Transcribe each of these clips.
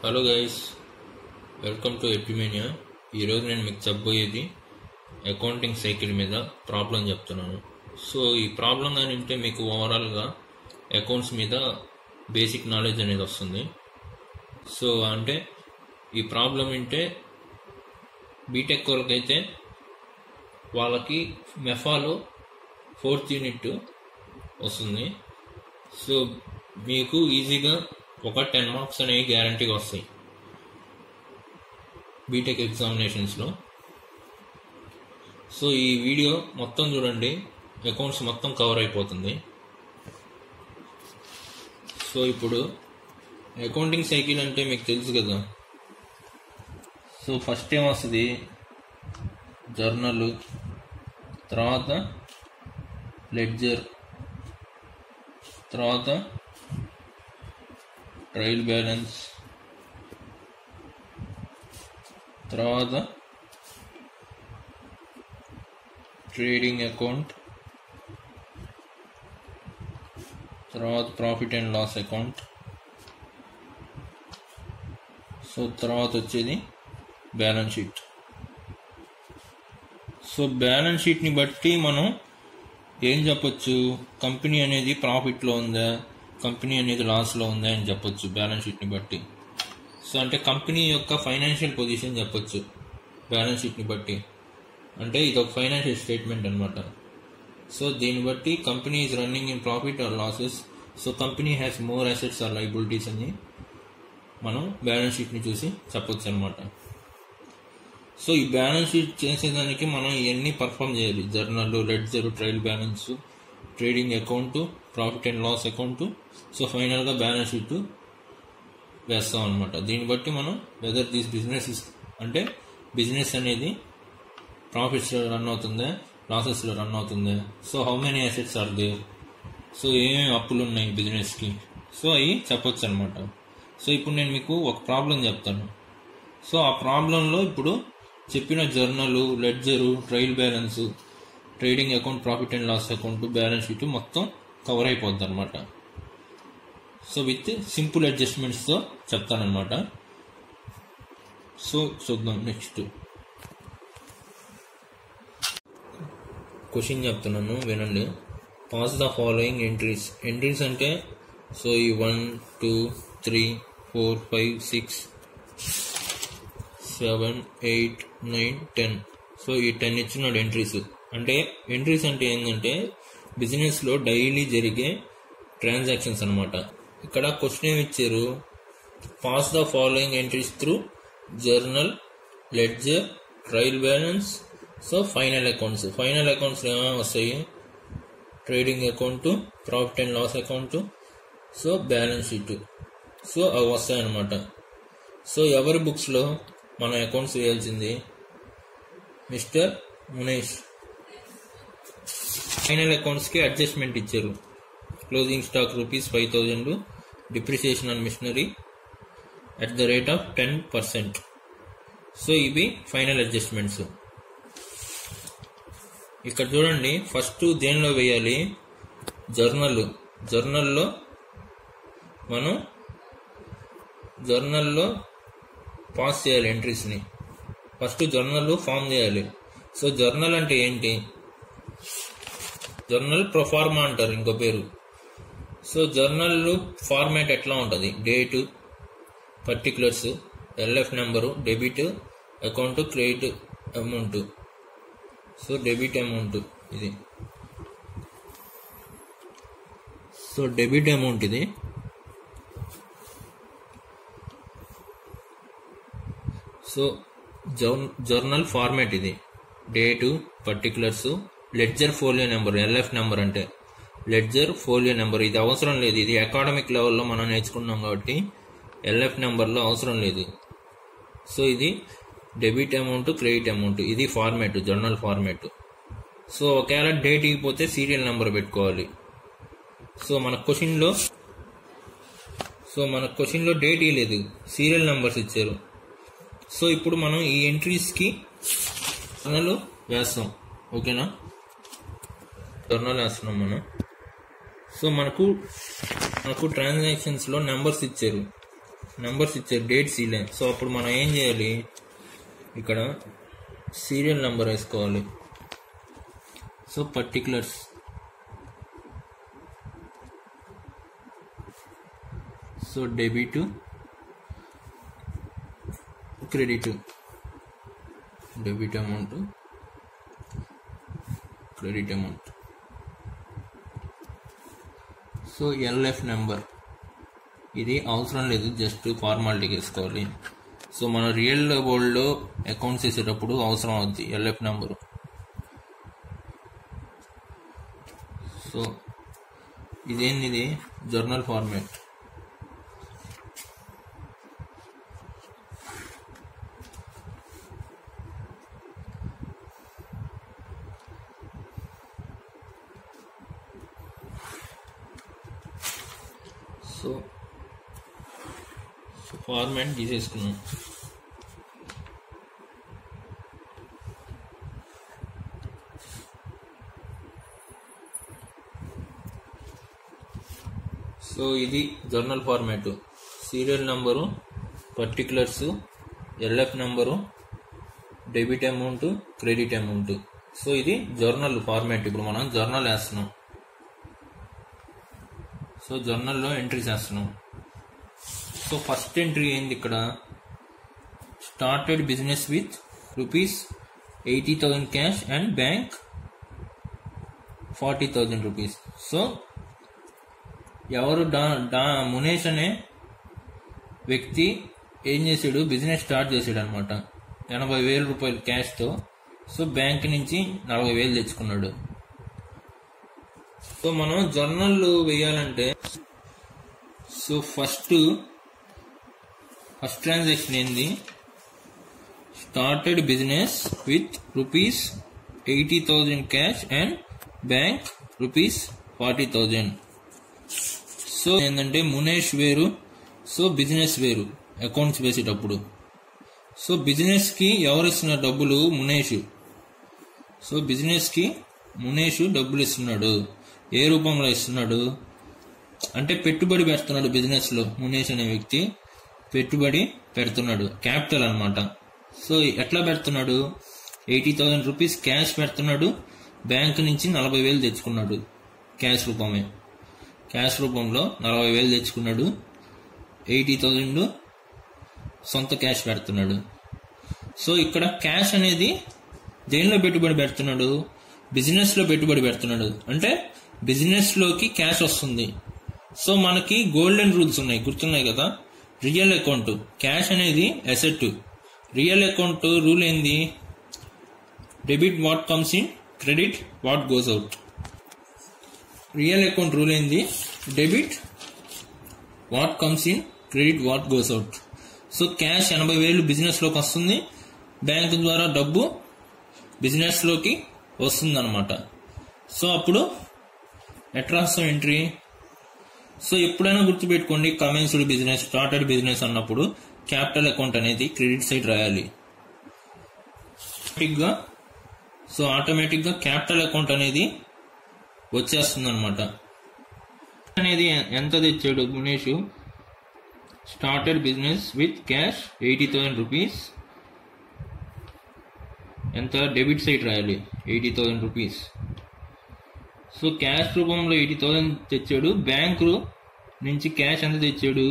hello guys welcome to ఎపిమేనియా ఈరోజు నేను మీకు చెప్పబోయేది అకౌంటింగ్ సైకిల్ మీద ప్రాబ్లం చెప్తున్నాను సో ఈ ప్రాబ్లం కానీ ఉంటే మీకు ఓవరాల్గా అకౌంట్స్ మీద బేసిక్ నాలెడ్జ్ అనేది వస్తుంది సో అంటే ఈ ప్రాబ్లం వింటే బీటెక్ వాళ్ళకైతే వాళ్ళకి మెఫాలో ఫోర్త్ యూనిట్ వస్తుంది సో మీకు ఈజీగా ఒక టెన్ మార్క్స్ అనేవి గ్యారంటీగా వస్తాయి బీటెక్ ఎగ్జామినేషన్స్లో సో ఈ వీడియో మొత్తం చూడండి అకౌంట్స్ మొత్తం కవర్ అయిపోతుంది సో ఇప్పుడు అకౌంటింగ్ సైకిల్ అంటే మీకు తెలుసు కదా సో ఫస్ట్ ఏం వస్తుంది జర్నల్ తర్వాత లెడ్జర్ తర్వాత ట్రయల్ బ్యాలెన్స్ తర్వాత ట్రేడింగ్ అకౌంట్ తర్వాత profit and loss account so తర్వాత వచ్చేది బ్యాలెన్స్ షీట్ సో బ్యాలెన్స్ షీట్ని బట్టి మనం ఏం చెప్పొచ్చు కంపెనీ అనేది ప్రాఫిట్లో ఉందా కంపెనీ అనేది లాస్లో ఉందా అని చెప్పొచ్చు బ్యాలెన్స్ షీట్ని బట్టి సో అంటే కంపెనీ యొక్క ఫైనాన్షియల్ పొజిషన్ చెప్పొచ్చు బ్యాలెన్స్ షీట్ని బట్టి అంటే ఇది ఒక ఫైనాన్షియల్ స్టేట్మెంట్ అనమాట సో దీన్ని బట్టి company is running in profit or losses so company has more assets or liabilities అని మనం బ్యాలెన్స్ షీట్ని చూసి చెప్పొచ్చు అనమాట సో ఈ బ్యాలెన్స్ షీట్ చేసేదానికి మనం ఇవన్నీ పర్ఫామ్ చేయాలి journal ledger trial balance trading account profit and loss account so ఫైనల్గా బ్యాలెన్స్ షీట్ వేస్తాం అనమాట దీన్ని బట్టి మనం వెదర్ దిస్ బిజినెస్ అంటే బిజినెస్ అనేది ప్రాఫిట్స్లో రన్ అవుతుందా లాసెస్లో రన్ అవుతుందా so how many assets are they so ఏమేమి అప్పులు ఉన్నాయి బిజినెస్కి సో అవి చెప్పొచ్చు అనమాట సో ఇప్పుడు నేను మీకు ఒక ప్రాబ్లం చెప్తాను సో ఆ ప్రాబ్లంలో ఇప్పుడు చెప్పిన journal ledger trial balance trading account profit and loss account balance sheet మొత్తం కవర్ అయిపోద్ది అనమాట సో విత్ సింపుల్ అడ్జస్ట్మెంట్స్తో చెప్తానమాట సో చూద్దాం నెక్స్ట్ క్వశ్చన్ చెప్తున్నాను వినండి pass the following entries entries అంటే సో ఈ one two three four five six seven eight nine ten so ఈ టెన్ ఇచ్చినాడు ఎంట్రీస్ అంటే ఎంట్రీస్ అంటే ఏంటంటే బిజినెస్లో డైలీ జరిగే ట్రాన్సాక్షన్స్ అనమాట ఇక్కడ క్వశ్చన్ ఏమి ఇచ్చారు pass the following entries through journal ledger trial balance so final accounts final accounts ఏమేమి వస్తాయి trading account profit and loss account so balance sheet so అవి వస్తాయన్నమాట సో ఎవరి బుక్స్లో మనం అకౌంట్స్ వేయాల్సింది మిస్టర్ మునేష్ ఫైనల్ అకౌంట్స్కి అడ్జస్ట్మెంట్ ఇచ్చారు closing stock rupees five thousand depreciation on machinery at the rate of ten percent so ఇవి ఫైనల్ అడ్జస్ట్మెంట్స్ ఇక్కడ చూడండి ఫస్ట్ దేనిలో వేయాలి జర్నల్ జర్నల్లో మనం జర్నల్లో పాస్ చేయాలి ఎంట్రీస్ని ఫస్ట్ జర్నల్ ఫామ్ చేయాలి సో జర్నల్ అంటే ఏంటి జర్నల్ ప్రొఫార్మా అంటారు ఇంకో పేరు సో జర్నల్ ఫార్మాట్ ఎట్లా ఉంటుంది date particulars LF number debit account credit amount so debit amount ఇది సో డెబిట్ అమౌంట్ ఇది సో జర్నల్ ఫార్మాట్ ఇది date particulars ledger folio number LF number అంటే లెడ్జర్ ఫోలియో నెంబర్ ఇది అవసరం లేదు ఇది అకాడమిక్ లెవెల్లో మనం నేర్చుకున్నాం కాబట్టి ఎల్ఎఫ్ నెంబర్లో అవసరం లేదు సో ఇది డెబిట్ అమౌంట్ క్రెడిట్ అమౌంట్ ఇది ఫార్మాట్ జర్నల్ ఫార్మాట్ సో ఒకవేళ డేట్ ఇగిపోతే సీరియల్ నెంబర్ పెట్టుకోవాలి సో మన క్వశ్చన్లో సో మన క్వశ్చన్లో డేట్ ఇవ్వలేదు సీరియల్ నెంబర్స్ ఇచ్చారు సో ఇప్పుడు మనం ఈ ఎంట్రీస్కి జర్నల్ వేస్తాం ఓకేనా జర్నల్ వేస్తున్నాం మనం సో మనకు మనకు ట్రాన్సాక్షన్స్లో నెంబర్స్ ఇచ్చారు నెంబర్స్ ఇచ్చారు డేట్స్ ఇలే సో అప్పుడు మనం ఏం చేయాలి ఇక్కడ సీరియల్ నెంబర్ వేసుకోవాలి so particulars so debit credit debit amount credit amount so LF number ఇది అవసరం లేదు జస్ట్ ఫార్మాలిటీకి వేసుకోవాలి సో మన రియల్ వరల్డ్లో అకౌంట్స్ వేసేటప్పుడు అవసరం అవుద్ది ఎల్ఎఫ్ నెంబరు సో ఇదేంది ఇది journal format so so format తీసేసుకున్నాం సో ఇది journal format serial number particulars LF number debit amount credit amount so ఇది జర్నల్ ఫార్మాట్ ఇప్పుడు మనం జర్నల్ వేస్తున్నాం సో జర్నల్లో ఎంట్రీ చేస్తున్నాం సో ఫస్ట్ ఎంట్రీ ఏంది ఇక్కడ started business with rupees eighty thousand cash and bank forty thousand rupees so ఎవరు డా డా మునేష్ అనే వ్యక్తి ఏం చేశాడు బిజినెస్ స్టార్ట్ చేశాడు అనమాట ఎనభై వేల రూపాయలు క్యాష్తో సో బ్యాంక్ నుంచి నలభై వేలు తెచ్చుకున్నాడు సో మనం జర్నల్ వేయాలంటే సో ఫస్ట్ ఫస్ట్ ట్రాన్సాక్షన్ ఏంది started business with rupees eighty thousand cash and bank rupees forty thousand so ఏంటంటే మునేష్ వేరు సో బిజినెస్ వేరు అకౌంట్స్ వేసేటప్పుడు సో బిజినెస్కి ఎవరు ఇస్తున్న డబ్బులు మునేష్ సో బిజినెస్కి మునేష్ డబ్బులు ఇస్తున్నాడు ఏ రూపంలో ఇస్తున్నాడు అంటే పెట్టుబడి పెడుతున్నాడు బిజినెస్లో మునేష్ అనే వ్యక్తి పెట్టుబడి పెడుతున్నాడు క్యాపిటల్ అన్నమాట సో ఎట్లా పెడుతున్నాడు ఎయిటీ థౌజండ్ రూపీస్ క్యాష్ పెడుతున్నాడు బ్యాంక్ నుంచి నలభై వేలు తెచ్చుకున్నాడు క్యాష్ రూపమే క్యాష్ రూపంలో నలభై వేలు తెచ్చుకున్నాడు ఎయిటీ థౌజండ్ సొంత క్యాష్ పెడుతున్నాడు సో ఇక్కడ క్యాష్ అనేది దేనిలో పెట్టుబడి పెడుతున్నాడు బిజినెస్లో పెట్టుబడి పెడుతున్నాడు అంటే బిజినెస్లోకి క్యాష్ వస్తుంది సో మనకి గోల్డెన్ రూల్స్ ఉన్నాయి గుర్తున్నాయి కదా రియల్ అకౌంట్ క్యాష్ అనేది అసెట్ రియల్ అకౌంట్ రూల్ ఏంది debit what comes in credit what goes out real account rule ఏంది debit what comes in credit what goes out so cash ఎనభై వేలు బిజినెస్లోకి వస్తుంది బ్యాంక్ ద్వారా డబ్బు బిజినెస్లోకి వస్తుంది అనమాట సో అప్పుడు ఎట్లా వస్తాం ఎంట్రీ సో ఎప్పుడైనా గుర్తుపెట్టుకోండి కమెన్స్డ్ బిజినెస్ స్టార్టెడ్ బిజినెస్ అన్నప్పుడు క్యాపిటల్ అకౌంట్ అనేది క్రెడిట్ సైడ్ రాయాలి ఆటోమేటిక్గా సో ఆటోమేటిక్గా క్యాపిటల్ అకౌంట్ అనేది వచ్చేస్తుంది అనమాట అనేది ఎంత తెచ్చాడు Gunesh started business with cash eighty thousand rupees ఎంత డెబిట్ సైడ్ రాయాలి eighty thousand rupees so cash రూపంలో ఎయిటీ థౌసండ్ తెచ్చాడు బ్యాంకు నుంచి క్యాష్ ఎంత తెచ్చాడు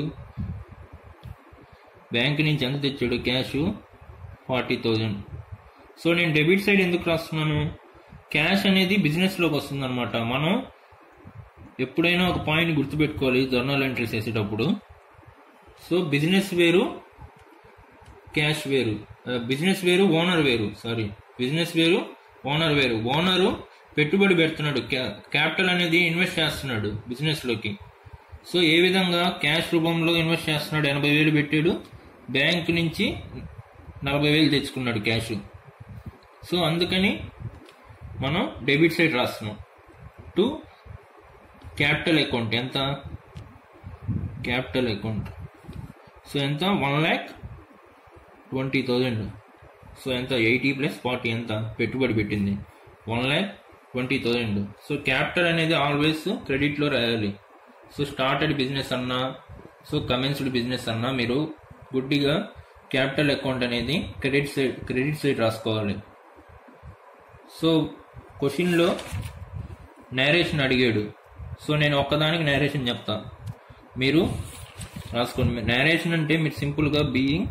బ్యాంక్ నుంచి ఎంత తెచ్చాడు క్యాష్ ఫార్టీ థౌజండ్ సో నేను డెబిట్ సైడ్ ఎందుకు రాస్తున్నాను క్యాష్ అనేది బిజినెస్లోకి వస్తుంది అనమాట మనం ఎప్పుడైనా ఒక పాయింట్ గుర్తుపెట్టుకోవాలి జర్నల్ ఎంట్రీస్ వేసేటప్పుడు సో బిజినెస్ వేరు క్యాష్ వేరు బిజినెస్ వేరు ఓనర్ వేరు సారీ బిజినెస్ వేరు ఓనర్ వేరు ఓనరు పెట్టుబడి పెడుతున్నాడు క్యాపిటల్ అనేది ఇన్వెస్ట్ చేస్తున్నాడు బిజినెస్లోకి సో ఏ విధంగా క్యాష్ రూపంలో ఇన్వెస్ట్ చేస్తున్నాడు ఎనభై వేలు పెట్టాడు బ్యాంక్ నుంచి నలభై వేలు తెచ్చుకున్నాడు క్యాష్ సో అందుకని మనం డెబిట్ సైడ్ రాస్తున్నాం టు క్యాపిటల్ అకౌంట్ ఎంత క్యాపిటల్ అకౌంట్ సో ఎంత one lakh twenty thousand so ఎంత ఎయిటీ ప్లస్ ఫార్టీ ఎంత పెట్టుబడి పెట్టింది one lakh twenty thousand so capital అనేది ఆల్వేస్ క్రెడిట్లో రాయాలి సో స్టార్టెడ్ బిజినెస్ అన్నా సో కమెన్స్డ్ బిజినెస్ అన్నా మీరు గుడ్డిగా క్యాపిటల్ అకౌంట్ అనేది క్రెడిట్ సైడ్ క్రెడిట్ సైడ్ రాసుకోవాలి సో క్వశ్చన్లో నేరేషన్ అడిగాడు సో నేను ఒక్కదానికి నేరేషన్ చెప్తా మీరు రాసుకోండి నేరేషన్ అంటే మీరు సింపుల్గా బీయింగ్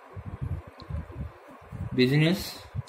బిజినెస్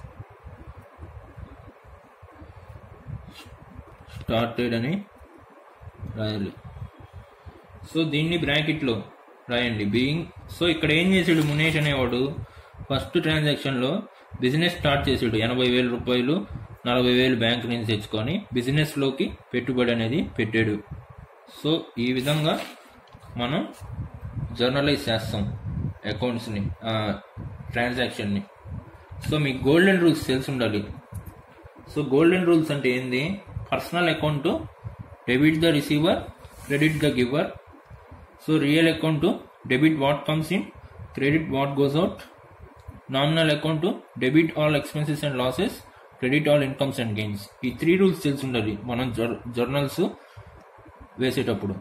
స్టార్టెడ్ అని రాయాలి సో దీన్ని బ్రాకెట్లో రాయండి బీయింగ్ సో ఇక్కడ ఏం చేసాడు మునేష్ అనేవాడు ఫస్ట్ ట్రాన్సాక్షన్లో బిజినెస్ స్టార్ట్ చేసాడు ఎనభై వేల రూపాయలు నలభై వేలు బ్యాంక్ నుంచి తెచ్చుకొని బిజినెస్లోకి పెట్టుబడి అనేది పెట్టాడు సో ఈ విధంగా మనం జర్నలైజ్ చేస్తాం అకౌంట్స్ని ట్రాన్సాక్షన్ని సో మీకు గోల్డెన్ రూల్స్ తెలిసి ఉండాలి సో గోల్డెన్ రూల్స్ అంటే ఏంది personal account debit the receiver credit the giver so real account debit what comes in credit what goes out nominal account debit all expenses and losses credit all incomes and gains ఈ three rules తెలిసి ఉండాలి మనం journals వేసేటప్పుడు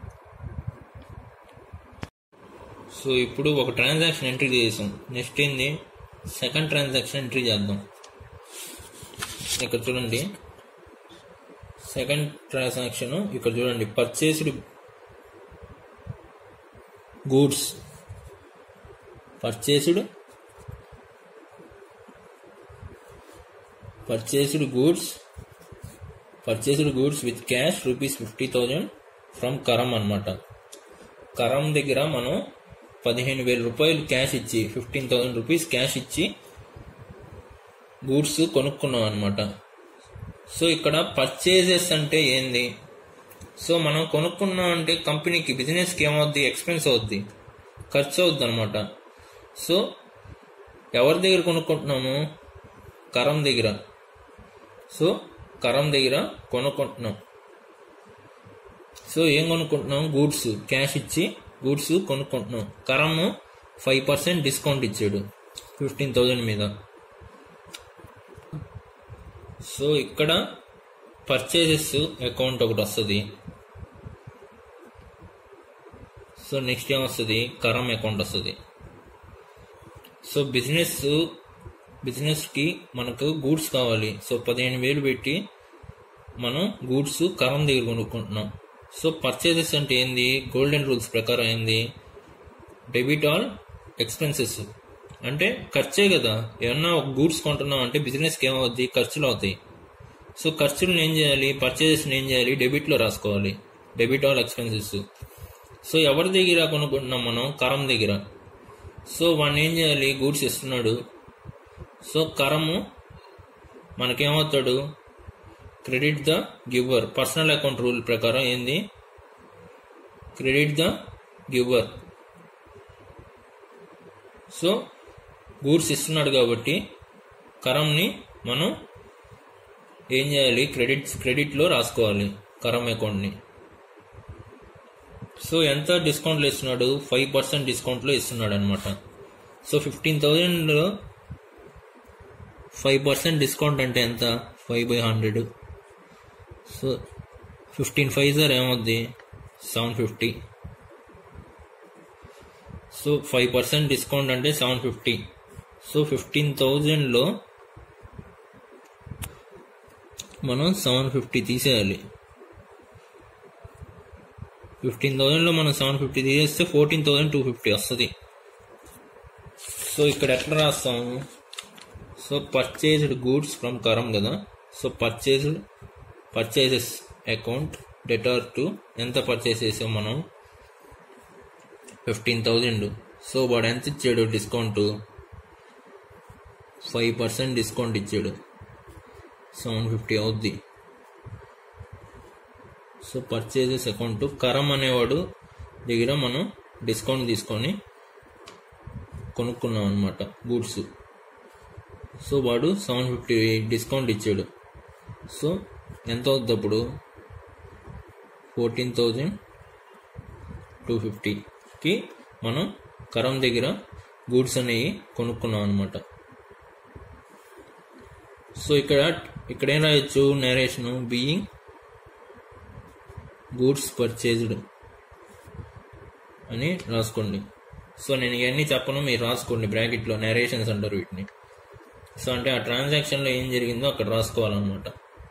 so ఇప్పుడు ఒక transaction entry చేసాం next ఏంది second transaction entry చేద్దాం ఇక్కడ చూడండి సెకండ్ ట్రాన్సాక్షన్ ఇక్కడ చూడండి purchased goods purchased purchased goods purchased goods with cash rupees fifty thousand from Karam అనమాట కరం దగ్గర మనం పదిహేను వేల రూపాయలు క్యాష్ ఇచ్చి ఫిఫ్టీన్ థౌసండ్ రూపీస్ క్యాష్ ఇచ్చి గూడ్స్ కొనుక్కున్నాం అనమాట సో ఇక్కడ పర్చేజెస్ అంటే ఏంది సో మనం కొనుక్కున్నాం అంటే కంపెనీకి బిజినెస్కి ఏమవుద్ది ఎక్స్పెన్స్ అవుద్ది ఖర్చు అవుద్ది అనమాట సో ఎవరి దగ్గర కొనుక్కుంటున్నాము కరం దగ్గర సో కరం దగ్గర కొనుక్కుంటున్నాం సో ఏం కొనుక్కుంటున్నాం గూడ్స్ క్యాష్ ఇచ్చి గూడ్స్ కొనుక్కుంటున్నాం కరము ఫైవ్ పర్సెంట్ డిస్కౌంట్ ఇచ్చాడు ఫిఫ్టీన్ థౌజండ్ మీద సో ఇక్కడ పర్చేజెస్ అకౌంట్ ఒకటి వస్తుంది సో నెక్స్ట్ ఏమొస్తుంది కరం అకౌంట్ వస్తుంది సో బిజినెస్ బిజినెస్కి మనకు గూడ్స్ కావాలి సో పదిహేను వేలు పెట్టి మనం గూడ్స్ కరం దగ్గర కొనుక్కుంటున్నాం సో పర్చేజెస్ అంటే ఏంది గోల్డెన్ రూల్స్ ప్రకారం ఏంది డెబిట్ ఆల్ ఎక్స్పెన్సెస్ అంటే ఖర్చే కదా ఏమన్నా ఒక గూడ్స్ కొంటున్నాం అంటే బిజినెస్కి ఏమవుద్ది ఖర్చులు అవుతాయి సో ఖర్చులను ఏం చేయాలి పర్చేజెస్ని ఏం చేయాలి డెబిట్లో రాసుకోవాలి డెబిట్ ఆల్ ఎక్స్పెన్సెస్ సో ఎవరి దగ్గర కొనుక్కుంటున్నాం మనం కరం దగ్గర సో వాడిని ఏం చేయాలి గూడ్స్ ఇస్తున్నాడు సో కరము మనకేమవుతాడు credit the giver personal account rule ప్రకారం ఏంది credit the giver so goods ఇస్తున్నాడు కాబట్టి కరంని మనం ఏం చేయాలి క్రెడిట్ క్రెడిట్లో రాసుకోవాలి కరం అకౌంట్ని సో ఎంత డిస్కౌంట్లో ఇస్తున్నాడు ఫైవ్ పర్సెంట్ డిస్కౌంట్లో ఇస్తున్నాడు అనమాట సో ఫిఫ్టీన్ థౌజండ్లో ఫైవ్ పర్సెంట్ డిస్కౌంట్ అంటే ఎంత five by hundred so fifteen five sir ఏమవుద్ది seven fifty so five percent discount అంటే సెవెన్ ఫిఫ్టీ సో ఫిఫ్టీన్ థౌజండ్లో మనం సెవెన్ ఫిఫ్టీ తీసేయాలి ఫిఫ్టీన్ థౌజండ్లో మనం సెవెన్ ఫిఫ్టీ తీసేస్తే ఫోర్టీన్ థౌజండ్ టూ ఫిఫ్టీ వస్తుంది సో ఇక్కడ ఎట్లా రాస్తాము so purchased goods from Karam కదా so purchased purchases account debtor to ఎంత పర్చేస్ చేసాం మనం ఫిఫ్టీన్ థౌజండ్ సో వాడు ఎంత ఇచ్చాడు డిస్కౌంట్ ఫైవ్ పర్సెంట్ డిస్కౌంట్ ఇచ్చాడు సెవెన్ ఫిఫ్టీ అవుద్ది సో పర్చేజెస్ అకౌంట్ కరం అనేవాడు దగ్గర మనం డిస్కౌంట్ తీసుకొని కొనుక్కున్నాం అనమాట గూడ్స్ సో వాడు సెవెన్ ఫిఫ్టీ డిస్కౌంట్ ఇచ్చాడు సో ఎంత అవుద్ది అప్పుడు ఫోర్టీన్ థౌజండ్ టూ ఫిఫ్టీకి మనం కరం దగ్గర గూడ్స్ అనేవి కొనుక్కున్నాం అనమాట సో ఇక్కడ ఇక్కడ ఏం రాయొచ్చు నేరేషన్ బీయింగ్ గూడ్స్ పర్చేజ్డ్ అని రాసుకోండి సో నేను ఇవన్నీ చెప్పను మీరు రాసుకోండి బ్రాకెట్లో నెరేషన్స్ అంటారు వీటిని సో అంటే ఆ ట్రాన్సాక్షన్లో ఏం జరిగిందో అక్కడ రాసుకోవాలన్నమాట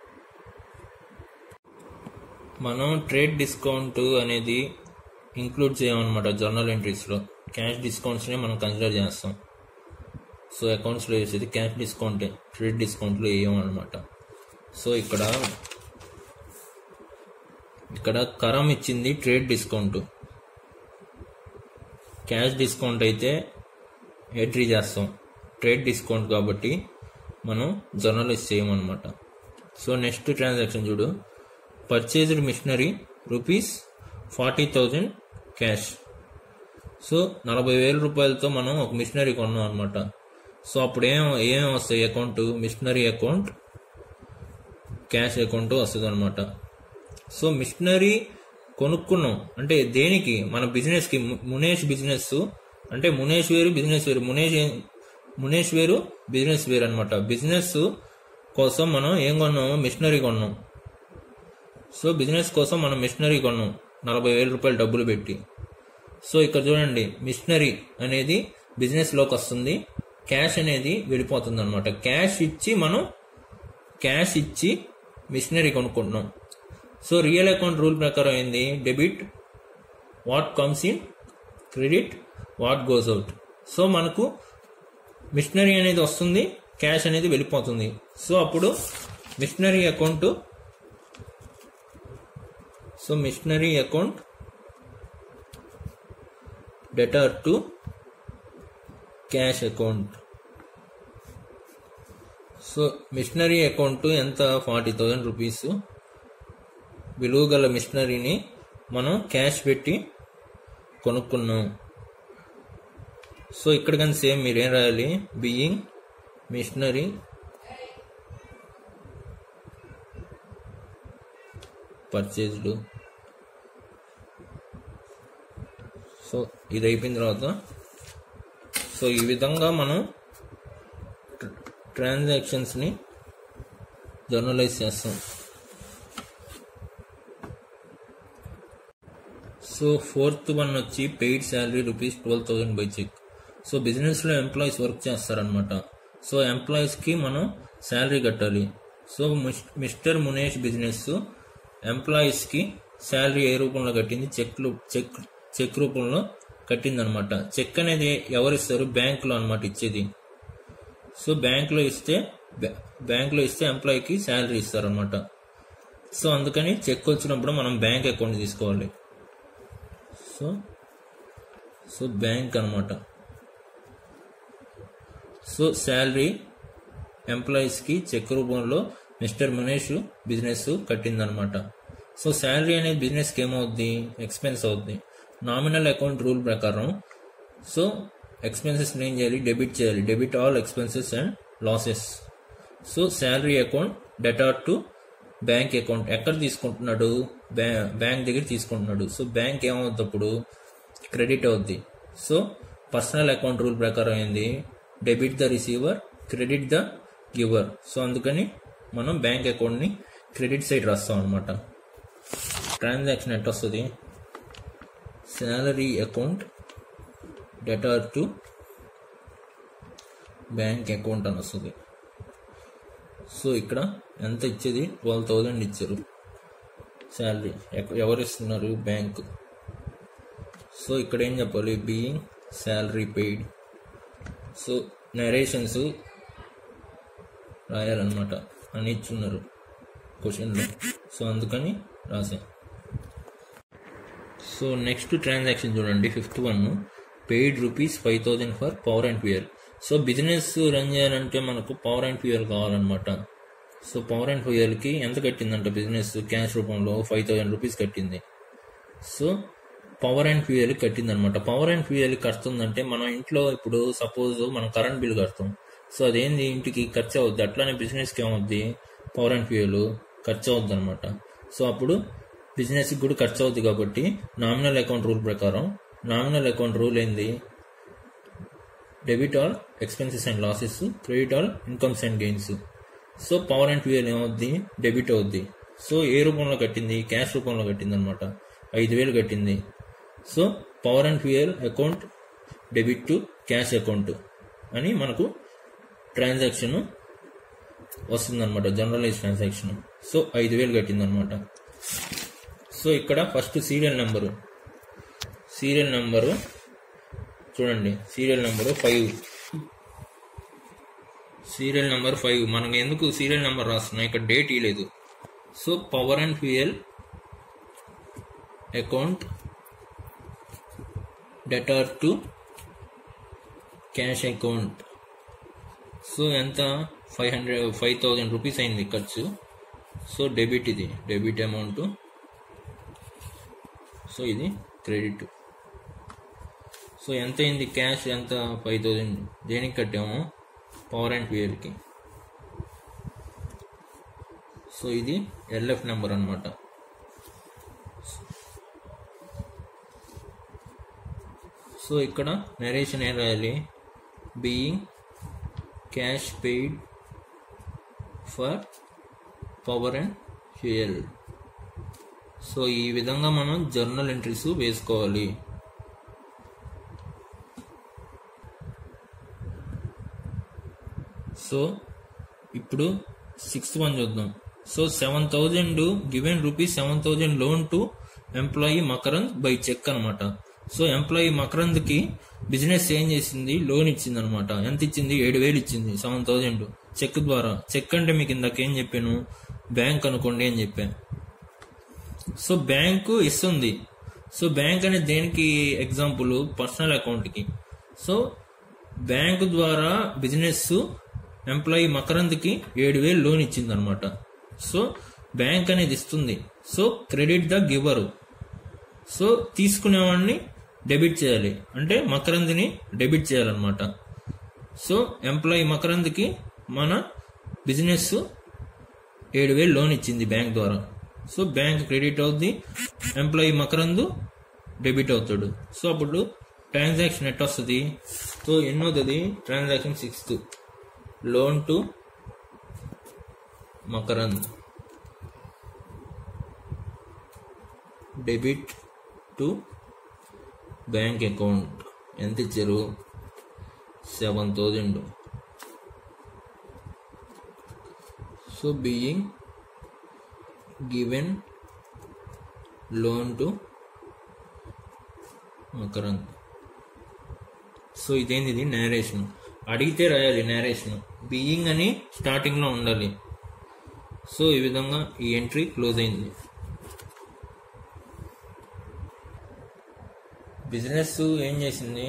మనం ట్రేడ్ డిస్కౌంట్ అనేది ఇంక్లూడ్ చేయమన్నమాట జర్నల్ ఎంట్రీస్లో క్యాష్ డిస్కౌంట్స్ని మనం కన్సిడర్ చేస్తాం సో అకౌంట్స్లో వేసేది క్యాష్ డిస్కౌంట్ ట్రేడ్ డిస్కౌంట్లో వేయమన్నమాట సో ఇక్కడ ఇక్కడ కరం ఇచ్చింది ట్రేడ్ డిస్కౌంట్ క్యాష్ డిస్కౌంట్ అయితే ఎంట్రీ చేస్తాం ట్రేడ్ డిస్కౌంట్ కాబట్టి మనం జర్నలైజ్ చేయమన్నమాట సో నెక్స్ట్ ట్రాన్సాక్షన్ చూడు purchased machinery rupees forty thousand cash so నలభై వేల రూపాయలతో మనం ఒక మిషనరీ కొన్నాం అనమాట సో అప్పుడు ఏం ఏం వస్తాయి account machinery account cash account వస్తుంది అనమాట సో మిషనరీ కొనుక్కున్నాం అంటే దేనికి మన బిజినెస్కి ము- మునేష్ బిజినెస్ అంటే మునేష్ వేరు బిజినెస్ వేరు మునేష్ ఏం- మునేష్ వేరు బిజినెస్ వేరు అనమాట బిజినెస్ కోసం మనం ఏం కొన్నాం మిషనరీ కొన్నాం సో బిజినెస్ కోసం మనం మిషనరీ కొన్నాం నలభై వేల రూపాయలు డబ్బులు పెట్టి సో ఇక్కడ చూడండి మిషనరీ అనేది బిజినెస్ లోకి వస్తుంది క్యాష్ అనేది వెళ్ళిపోతుంది అనమాట క్యాష్ ఇచ్చి మనం క్యాష్ ఇచ్చి మిషనరీ కొనుక్కుంటున్నాం సో రియల్ అకౌంట్ రూల్ ప్రకారం ఏంది debit what comes in credit what goes out so మనకు మిషనరీ అనేది వస్తుంది క్యాష్ అనేది వెళ్ళిపోతుంది సో అప్పుడు machinery account so machinery account debtor to cash account so machinery account ఎంత ఫార్టీ థౌజండ్ రూపీస్ విలువ గల మిషనరీని మనం క్యాష్ పెట్టి కొనుక్కున్నాం సో ఇక్కడ కానీ సేమ్ మీరేం రాయాలి బియింగ్ మిషనరీ పర్చేజ్డ్ సో ఇది అయిపోయిన తర్వాత సో ఈ విధంగా మనం ట్రాన్సాక్షన్స్ని జర్నలైజ్ చేస్తాం సో ఫోర్త్ వన్ వచ్చి paid salary rupees twelve thousand by cheque so బిజినెస్లో ఎంప్లాయీస్ వర్క్ చేస్తారనమాట సో ఎంప్లాయీస్కి మనం శాలరీ కట్టాలి సో మిస్- మిస్టర్ మునేష్ బిజినెస్ ఎంప్లాయీస్కి శాలరీ ఏ రూపంలో కట్టింది చెక్లు చెక్ చెక్ రూపంలో కట్టింది అనమాట చెక్ అనేది ఎవరిస్తారు బ్యాంకులో అనమాట ఇచ్చేది సో బ్యాంకులో ఇస్తే బ్యా- బ్యాంకులో ఇస్తే ఎంప్లాయీకి శాలరీ ఇస్తారనమాట సో అందుకని చెక్ వచ్చినప్పుడు మనం బ్యాంక్ అకౌంట్ తీసుకోవాలి సో సో బ్యాంక్ అనమాట సో శాలరీ ఎంప్లాయీస్కి చెక్ రూపంలో మిస్టర్ మునేష్ బిజినెస్ కట్టిందనమాట సో శాలరీ అనేది బిజినెస్కి ఏమవుద్ది ఎక్స్పెన్స్ అవుద్ది నామినల్ అకౌంట్ రూల్ ప్రకారం సో ఎక్స్పెన్సెస్ ఏం చేయాలి డెబిట్ చేయాలి debit all expenses and losses so salary account debtor to bank account ఎక్కడ తీసుకుంటున్నాడు బ్యా బ్యాంక్ దగ్గర తీసుకుంటున్నాడు సో బ్యాంక్ ఏమవుద్ది అప్పుడు క్రెడిట్ అవుద్ది సో పర్సనల్ అకౌంట్ రూల్ ప్రకారం ఏంది debit the receiver credit the giver so అందుకని మనం బ్యాంక్ అకౌంట్ని క్రెడిట్ సైడ్ రాస్తాం అనమాట ట్రాన్సాక్షన్ ఎట్ వస్తుంది salary account debtor to bank account అని వస్తుంది సో ఇక్కడ ఎంత ఇచ్చేది ట్వెల్వ్ థౌజండ్ ఇచ్చారు శాలరీ ఎవరు ఇస్తున్నారు బ్యాంక్ సో ఇక్కడ ఏం చెప్పాలి being salary paid so narrations రాయాలన్నమాట అని ఇచ్చున్నారు క్వశ్చన్లో సో అందుకని రాసాం సో నెక్స్ట్ ట్రాన్సాక్షన్ చూడండి fifth one paid rupees five thousand for power and fuel so business run చేయాలంటే మనకు పవర్ అండ్ ఫ్యూయల్ కావాలన్నమాట సో పవర్ అండ్ ఫ్యూయల్కి ఎంత కట్టిందంట బిజినెస్ క్యాష్ రూపంలో ఫైవ్ థౌజండ్ రూపీస్ కట్టింది సో పవర్ అండ్ ఫ్యూయల్ కట్టింది అనమాట పవర్ అండ్ ఫ్యూయల్ కడుతుందంటే మనం ఇంట్లో ఇప్పుడు సపోజ్ మనం కరెంట్ బిల్ కడతాం సో అదేంది ఇంటికి ఖర్చు అవుద్ది అట్లానే బిజినెస్కి ఏమవుద్ది పవర్ అండ్ ఫ్యూయల్ ఖర్చు అవుద్ది అనమాట సో అప్పుడు బిజినెస్కి కూడా ఖర్చు అవుద్ది కాబట్టి నామినల్ అకౌంట్ రూల్ ప్రకారం నామినల్ అకౌంట్ రూల్ ఏంది debit all expenses and losses credit all incomes and gains so power and fuel ఏమవుద్ది డెబిట్ అవుద్ది సో ఏ రూపంలో కట్టింది క్యాష్ రూపంలో కట్టింది అనమాట ఐదు వేలు కట్టింది so power and fuel account debit to cash account అని మనకు ట్రాన్సాక్షన్ వస్తుందన్నమాట జనరలైజ్ ట్రాన్సాక్షన్ సో ఐదు వేలు కట్టిందనమాట సో ఇక్కడ first serial number serial number చూడండి serial number five serial number five మనకి ఎందుకు సీరియల్ నెంబర్ రాస్తున్నాం ఇక్కడ డేట్ ఇవ్వలేదు so power and fuel account debtor to cash account so ఎంత five hundred five thousand rupees అయింది ఖర్చు సో డెబిట్ ఇది డెబిట్ అమౌంట్ సో ఇది క్రెడిట్ సో ఎంత అయింది క్యాష్ ఎంత ఫైవ్ థౌజండ్ దేనికి కట్టాము పవర్ అండ్ ఫ్యూయల్కి సో ఇది ఎల్ఎఫ్ నెంబర్ అనమాట సో ఇక్కడ నరేషన్ ఏం రాయాలి being cash paid for power and fuel so ఈ విధంగా మనం జర్నల్ ఎంట్రీస్ వేసుకోవాలి సో ఇప్పుడు సిక్స్త్ వన్ చూద్దాం so seven thousand given rupees seven thousand loan to employee Makarand by cheque అనమాట సో ఎంప్లాయీ మకరంద్కి బిజినెస్ ఏం చేసింది లోన్ ఇచ్చింది అనమాట ఎంత ఇచ్చింది ఏడు వేలు ఇచ్చింది సెవెన్ థౌజండ్ చెక్ ద్వారా చెక్ అంటే మీకు ఇందాక ఏం చెప్పాను బ్యాంక్ అనుకోండి అని చెప్పాను సో బ్యాంకు ఇస్తుంది సో బ్యాంక్ అనేది దేనికి ఎగ్జాంపుల్ పర్సనల్ అకౌంట్కి సో బ్యాంకు ద్వారా బిజినెస్ ఎంప్లాయీ మకరంద్కి ఏడు వేలు లోన్ ఇచ్చింది అనమాట సో బ్యాంక్ అనేది ఇస్తుంది so credit the giver so తీసుకునేవాడిని డెబిట్ చేయాలి అంటే మకరంద్ని డెబిట్ చేయాలన్నమాట సో ఎంప్లాయీ మకరంద్కి మన బిజినెస్ ఏడు వేలు లోన్ ఇచ్చింది బ్యాంక్ ద్వారా సో బ్యాంక్ క్రెడిట్ అవుద్ది ఎంప్లాయీ మకరందు డెబిట్ అవుతాడు సో అప్పుడు ట్రాన్సాక్షన్ ఎట్ వస్తుంది సో ఎన్నోది transaction sixth loan to Makarand debit to bank account ఎంత ఇచ్చారు seven thousand so being given loan to Makarand so ఇదేంది ఇది నేరేషన్ అడిగితే రాయాలి నేరేషన్ బీయింగ్ అని స్టార్టింగ్లో ఉండాలి సో ఈ విధంగా ఈ ఎంట్రీ క్లోజ్ అయింది బిజినెస్ ఏం చేసింది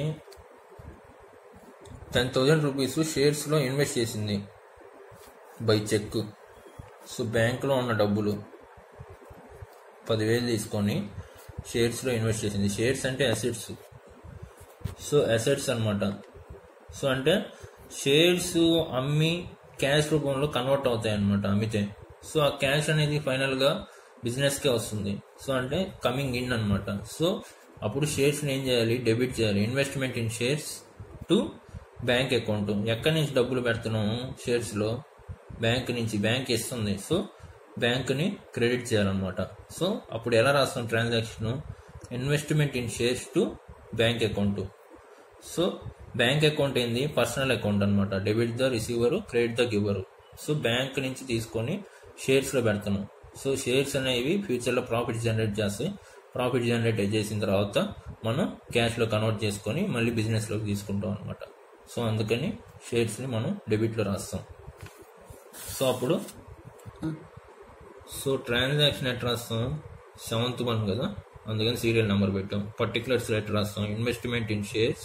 టెన్ థౌజండ్ రూపీస్ షేర్స్లో ఇన్వెస్ట్ చేసింది బై చెక్ సో బ్యాంకులో ఉన్న డబ్బులు పదివేలు తీసుకొని షేర్స్లో ఇన్వెస్ట్ చేసింది షేర్స్ అంటే అసెట్స్ సో అసెట్స్ అనమాట సో అంటే షేర్స్ అమ్మి క్యాష్ రూపంలో కన్వర్ట్ అవుతాయి అనమాట అమ్మితే సో ఆ క్యాష్ అనేది ఫైనల్గా బిజినెస్కే వస్తుంది సో అంటే కమింగ్ ఇన్ అనమాట సో అప్పుడు షేర్స్ని ఏం చేయాలి డెబిట్ చేయాలి investment in shares to bank account ఎక్కడి నుంచి డబ్బులు పెడుతున్నాము షేర్స్లో బ్యాంక్ నుంచి బ్యాంక్ ఇస్తుంది సో బ్యాంక్ని క్రెడిట్ చేయాలన్నమాట సో అప్పుడు ఎలా రాస్తాం transaction investment in shares to bank account so bank account ఏంది పర్సనల్ అకౌంట్ అనమాట debit the receiver credit the giver so bank నుంచి తీసుకొని షేర్స్లో పెడతాను సో షేర్స్ అనేవి ఫ్యూచర్లో ప్రాఫిట్ జనరేట్ చేస్తాయి ప్రాఫిట్ జనరేట్ చేసిన తర్వాత మనం క్యాష్లో కన్వర్ట్ చేసుకొని మళ్ళీ బిజినెస్లోకి తీసుకుంటాం అనమాట సో అందుకని షేర్స్ని మనం డెబిట్లో రాస్తాం సో అప్పుడు సో ట్రాన్సాక్షన్ ఎట్ రాస్తాం సెవెంత్ వన్ కదా అందుకని సీరియల్ నెంబర్ పెట్టాం పర్టికులర్స్ ఎట్ రాస్తాం investment in shares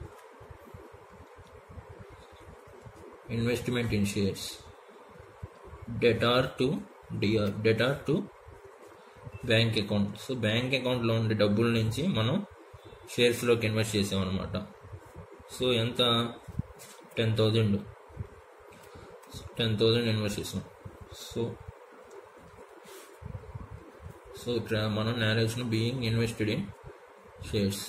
investment in shares debtor to DR debtor to bank account so bank అకౌంట్లో ఉండే డబ్బుల నుంచి మనం షేర్స్లోకి ఇన్వెస్ట్ చేసామన్నమాట సో ఎంత ten thousand ten thousand invest చేసాం సో సో ఇక్కడ మనం narration being invested in shares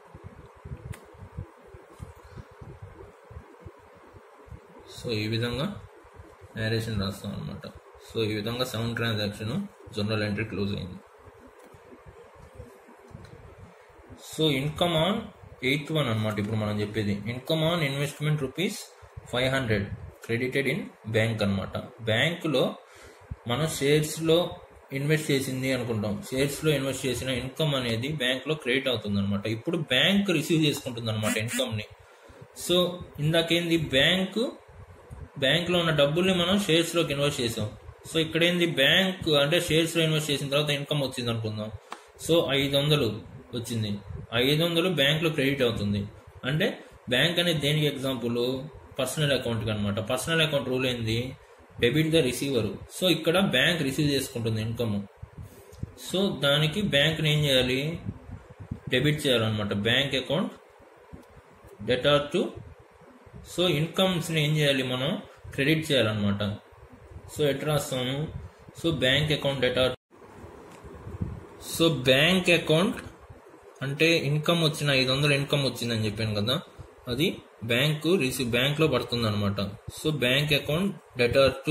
so ఈ విధంగా నేరేషన్ రాస్తాం అనమాట సో ఈ విధంగా sound transaction general entry close అయింది so income on eighth one అనమాట ఇప్పుడు మనం చెప్పేది income on investment rupees five hundred credited in bank అనమాట బ్యాంకులో మనం షేర్స్లో ఇన్వెస్ట్ చేసింది అనుకుంటాం షేర్స్లో ఇన్వెస్ట్ చేసిన ఇన్కమ్ అనేది బ్యాంక్లో క్రెడిట్ అవుతుంది అనమాట ఇప్పుడు బ్యాంక్ రిసీవ్ చేసుకుంటుంది అనమాట ఇన్కమ్ని సో ఇందాకేంది బ్యాంకు బ్యాంక్లో ఉన్న డబ్బుల్ని మనం షేర్స్లోకి ఇన్వెస్ట్ చేసాం సో ఇక్కడ ఏంది బ్యాంక్ అంటే షేర్స్లో ఇన్వెస్ట్ చేసిన తర్వాత ఇన్కమ్ వచ్చింది అనుకుందాం సో ఐదు వందలు వచ్చింది ఐదు వందలు బ్యాంక్లో క్రెడిట్ అవుతుంది అంటే బ్యాంక్ అనేది దేనికి ఎగ్జాంపుల్ పర్సనల్ అకౌంట్కి అనమాట పర్సనల్ అకౌంట్ రూల్ ఏంది డెబిట్ ద రిసీవర్ సో ఇక్కడ బ్యాంక్ రిసీవ్ చేసుకుంటుంది ఇన్కమ్ సో దానికి బ్యాంక్ని ఏం చేయాలి డెబిట్ చేయాలన్నమాట bank account debtor to so ఇన్కమ్స్ని ఏం చేయాలి మనం క్రెడిట్ చేయాలన్నమాట సో ఎట్లా రాస్తాము so bank account debtor so bank account అంటే ఇన్కమ్ వచ్చిన ఐదు వందలు ఇన్కమ్ వచ్చిందని చెప్పాను కదా అది బ్యాంకు రిసీవ్ బ్యాంక్లో పడుతుంది అనమాట so bank account debtor to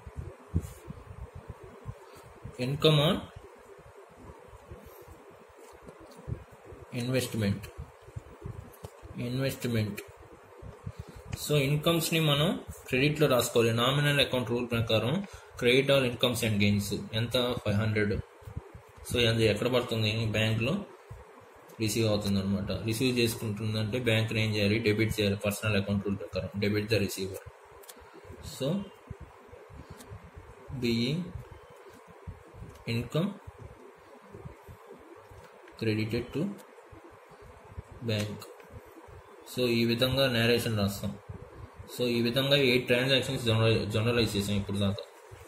income on investment investment so ఇన్కమ్స్ని మనం క్రెడిట్లో రాసుకోవాలి నామినల్ అకౌంట్ రూల్ ప్రకారం credit all incomes and gains ఎంత ఫైవ్ హండ్రెడ్ సో అది ఎక్కడ పడుతుంది బ్యాంక్లో రిసీవ్ అవుతుంది అనమాట రిసీవ్ చేసుకుంటుందంటే బ్యాంక్ ఏం చేయాలి డెబిట్ చేయాలి పర్సనల్ అకౌంట్ రూల్ ప్రకారం debit the receiver so being income credited to bank so ఈ విధంగా నేరేషన్ రాస్తాం సో ఈ విధంగా ఎయిట్ ట్రాన్సాక్షన్స్ జనరలైజ్ చేసాం ఇప్పుడు దాకా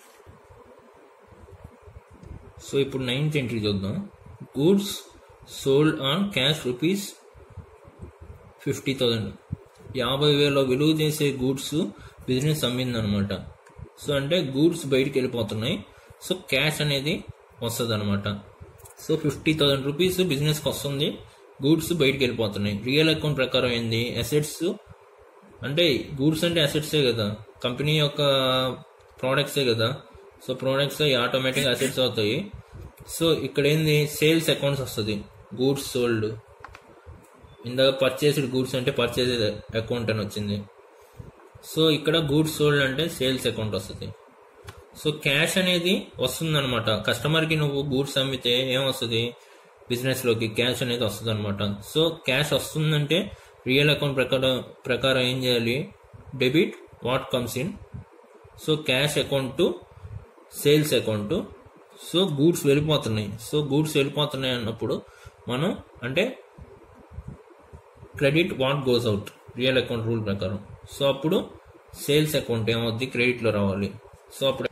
సో ఇప్పుడు నైన్త్ ఎంట్రీ చూద్దాం goods sold on cash rupees fifty thousand యాభై వేల విలువ చేసే గూడ్స్ బిజినెస్ అమ్మిందనమాట సో అంటే గూడ్స్ బయటికి వెళ్ళిపోతున్నాయి సో క్యాష్ అనేది వస్తుంది అనమాట సో ఫిఫ్టీ థౌజండ్ రూపీస్ బిజినెస్కి వస్తుంది గూడ్స్ బయటికి వెళ్ళిపోతున్నాయి రియల్ అకౌంట్ ప్రకారం ఏంది అసెట్స్ అంటే గూడ్స్ అంటే అసెట్సే కదా కంపెనీ యొక్క ప్రోడక్ట్సే కదా సో ప్రోడక్ట్స్ ఆటోమేటిక్ అసెట్స్ అవుతాయి సో ఇక్కడ ఏంది సేల్స్ అకౌంట్స్ వస్తుంది గూడ్స్ సోల్డ్ ఇందాక పర్చేస్డ్ గూడ్స్ అంటే పర్చేజ్ అకౌంట్ అని వచ్చింది సో ఇక్కడ గూడ్స్ సోల్డ్ అంటే సేల్స్ అకౌంట్ వస్తుంది సో క్యాష్ అనేది వస్తుంది అనమాట కస్టమర్కి నువ్వు గూడ్స్ అమ్మితే ఏం వస్తుంది బిజినెస్లోకి క్యాష్ అనేది వస్తుంది అనమాట సో క్యాష్ వస్తుందంటే రియల్ అకౌంట్ ప్రకారం ప్రకారం ఏం చేయాలి debit what comes in so cash account to sales account so goods వెళ్ళిపోతున్నాయి సో గూడ్స్ వెళ్ళిపోతున్నాయి అన్నప్పుడు మనం అంటే credit what goes out real account rule ప్రకారం సో అప్పుడు సేల్స్ అకౌంట్ ఏమవుద్ది క్రెడిట్లో రావాలి సో అప్పుడు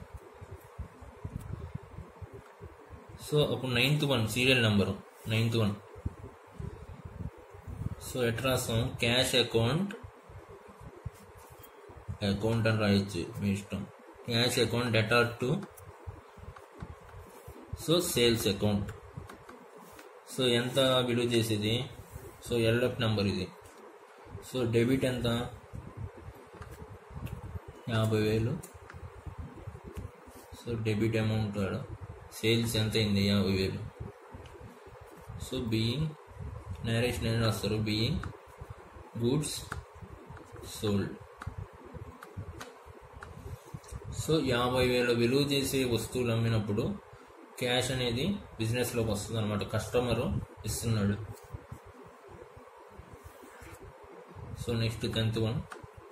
సో అప్పుడు ninth one serial number ninth one so ఎట్లా రాస్తాం క్యాష్ అకౌంట్ అకౌంట్ అని రాయొచ్చు మీ ఇష్టం cash account debtor to so sales account so ఎంత విలువ చేసేది సో ఎల్ఎఫ్ నెంబర్ ఇది సో డెబిట్ ఎంత యాభై వేలు సో డెబిట్ అమౌంట్ ఆడ సేల్స్ ఎంత అయింది యాభై వేలు సో బీయింగ్ నేరేషన్ ఏం రాస్తారు బీయింగ్ గూడ్స్ సోల్డ్ సో యాభై వేల విలువ చేసే వస్తువులు అమ్మినప్పుడు క్యాష్ అనేది బిజినెస్లోకి వస్తుంది అనమాట కస్టమరు ఇస్తున్నాడు so next tenth one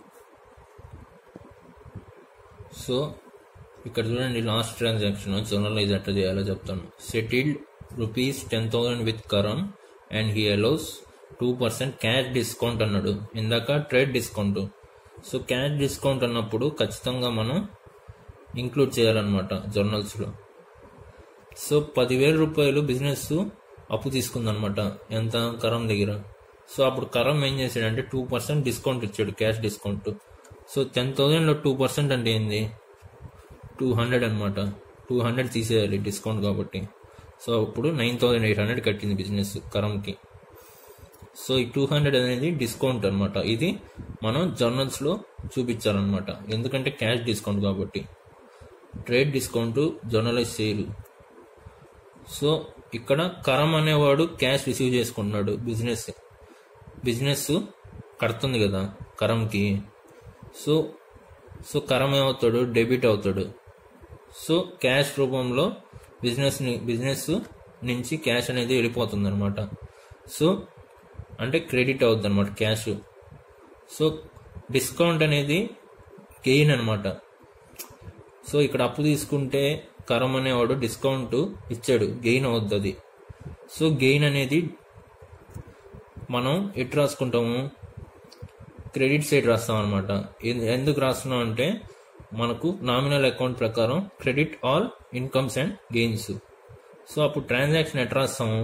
so ఇక్కడ చూడండి లాస్ట్ ట్రాన్సాక్షన్ జర్నలైజ్ ఎట్లా చేయాలో చెప్తాను settled rupees ten thousand with Karam and he allows two percent cash discount అన్నాడు ఇందాక trade discount so cash discount అన్నప్పుడు ఖచ్చితంగా మనం ఇంక్లూడ్ చేయాలన్నమాట జర్నల్స్లో సో పదివేల రూపాయలు బిజినెస్ అప్పు తీసుకుందనమాట ఎంత కరం దగ్గర సో అప్పుడు కరం ఏం చేశాడంటే టూ పర్సెంట్ డిస్కౌంట్ ఇచ్చాడు క్యాష్ డిస్కౌంట్ సో టెన్ థౌజండ్లో టూ పర్సెంట్ అంటే ఏంది టూ హండ్రెడ్ అనమాట టూ హండ్రెడ్ తీసేయాలి డిస్కౌంట్ కాబట్టి సో అప్పుడు నైన్ థౌజండ్ ఎయిట్ హండ్రెడ్ కట్టింది బిజినెస్ కరంకి సో ఈ టూ హండ్రెడ్ అనేది డిస్కౌంట్ అనమాట ఇది మనం జర్నల్స్లో చూపించాలన్నమాట ఎందుకంటే క్యాష్ డిస్కౌంట్ కాబట్టి ట్రేడ్ డిస్కౌంట్ జర్నలైజ్ చేయరు సో ఇక్కడ కరం అనేవాడు క్యాష్ రిసీవ్ చేసుకుంటున్నాడు బిజినెస్ బిజినెస్ కడుతుంది కదా కరంకి సో సో కరం ఏమవుతాడు డెబిట్ అవుతాడు సో క్యాష్ రూపంలో బిజినెస్ బిజినెస్ నుంచి క్యాష్ అనేది వెళ్ళిపోతుంది అనమాట సో అంటే క్రెడిట్ అవుతుంది అనమాట క్యాష్ సో డిస్కౌంట్ అనేది గెయిన్ అనమాట సో ఇక్కడ అప్పు తీసుకుంటే కరం అనేవాడు డిస్కౌంట్ ఇచ్చాడు గెయిన్ అవుతుంది సో గెయిన్ అనేది మనం ఎటు రాసుకుంటాము క్రెడిట్ సైడ్ రాస్తాం అనమాట ఎందుకు రాస్తున్నాం అంటే మనకు నామినల్ అకౌంట్ ప్రకారం credit all incomes and gains so అప్పుడు ట్రాన్సాక్షన్ ఎట్ రాస్తాము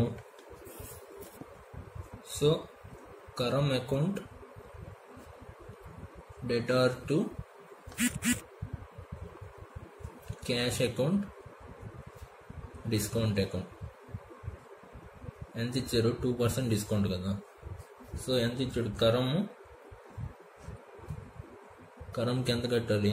so Karam account debtor to cash account discount account ఎంత ఇచ్చారు టూ పర్సెంట్ డిస్కౌంట్ కదా సో ఎంత ఇచ్చాడు కరము కరంకి ఎంత కట్టాలి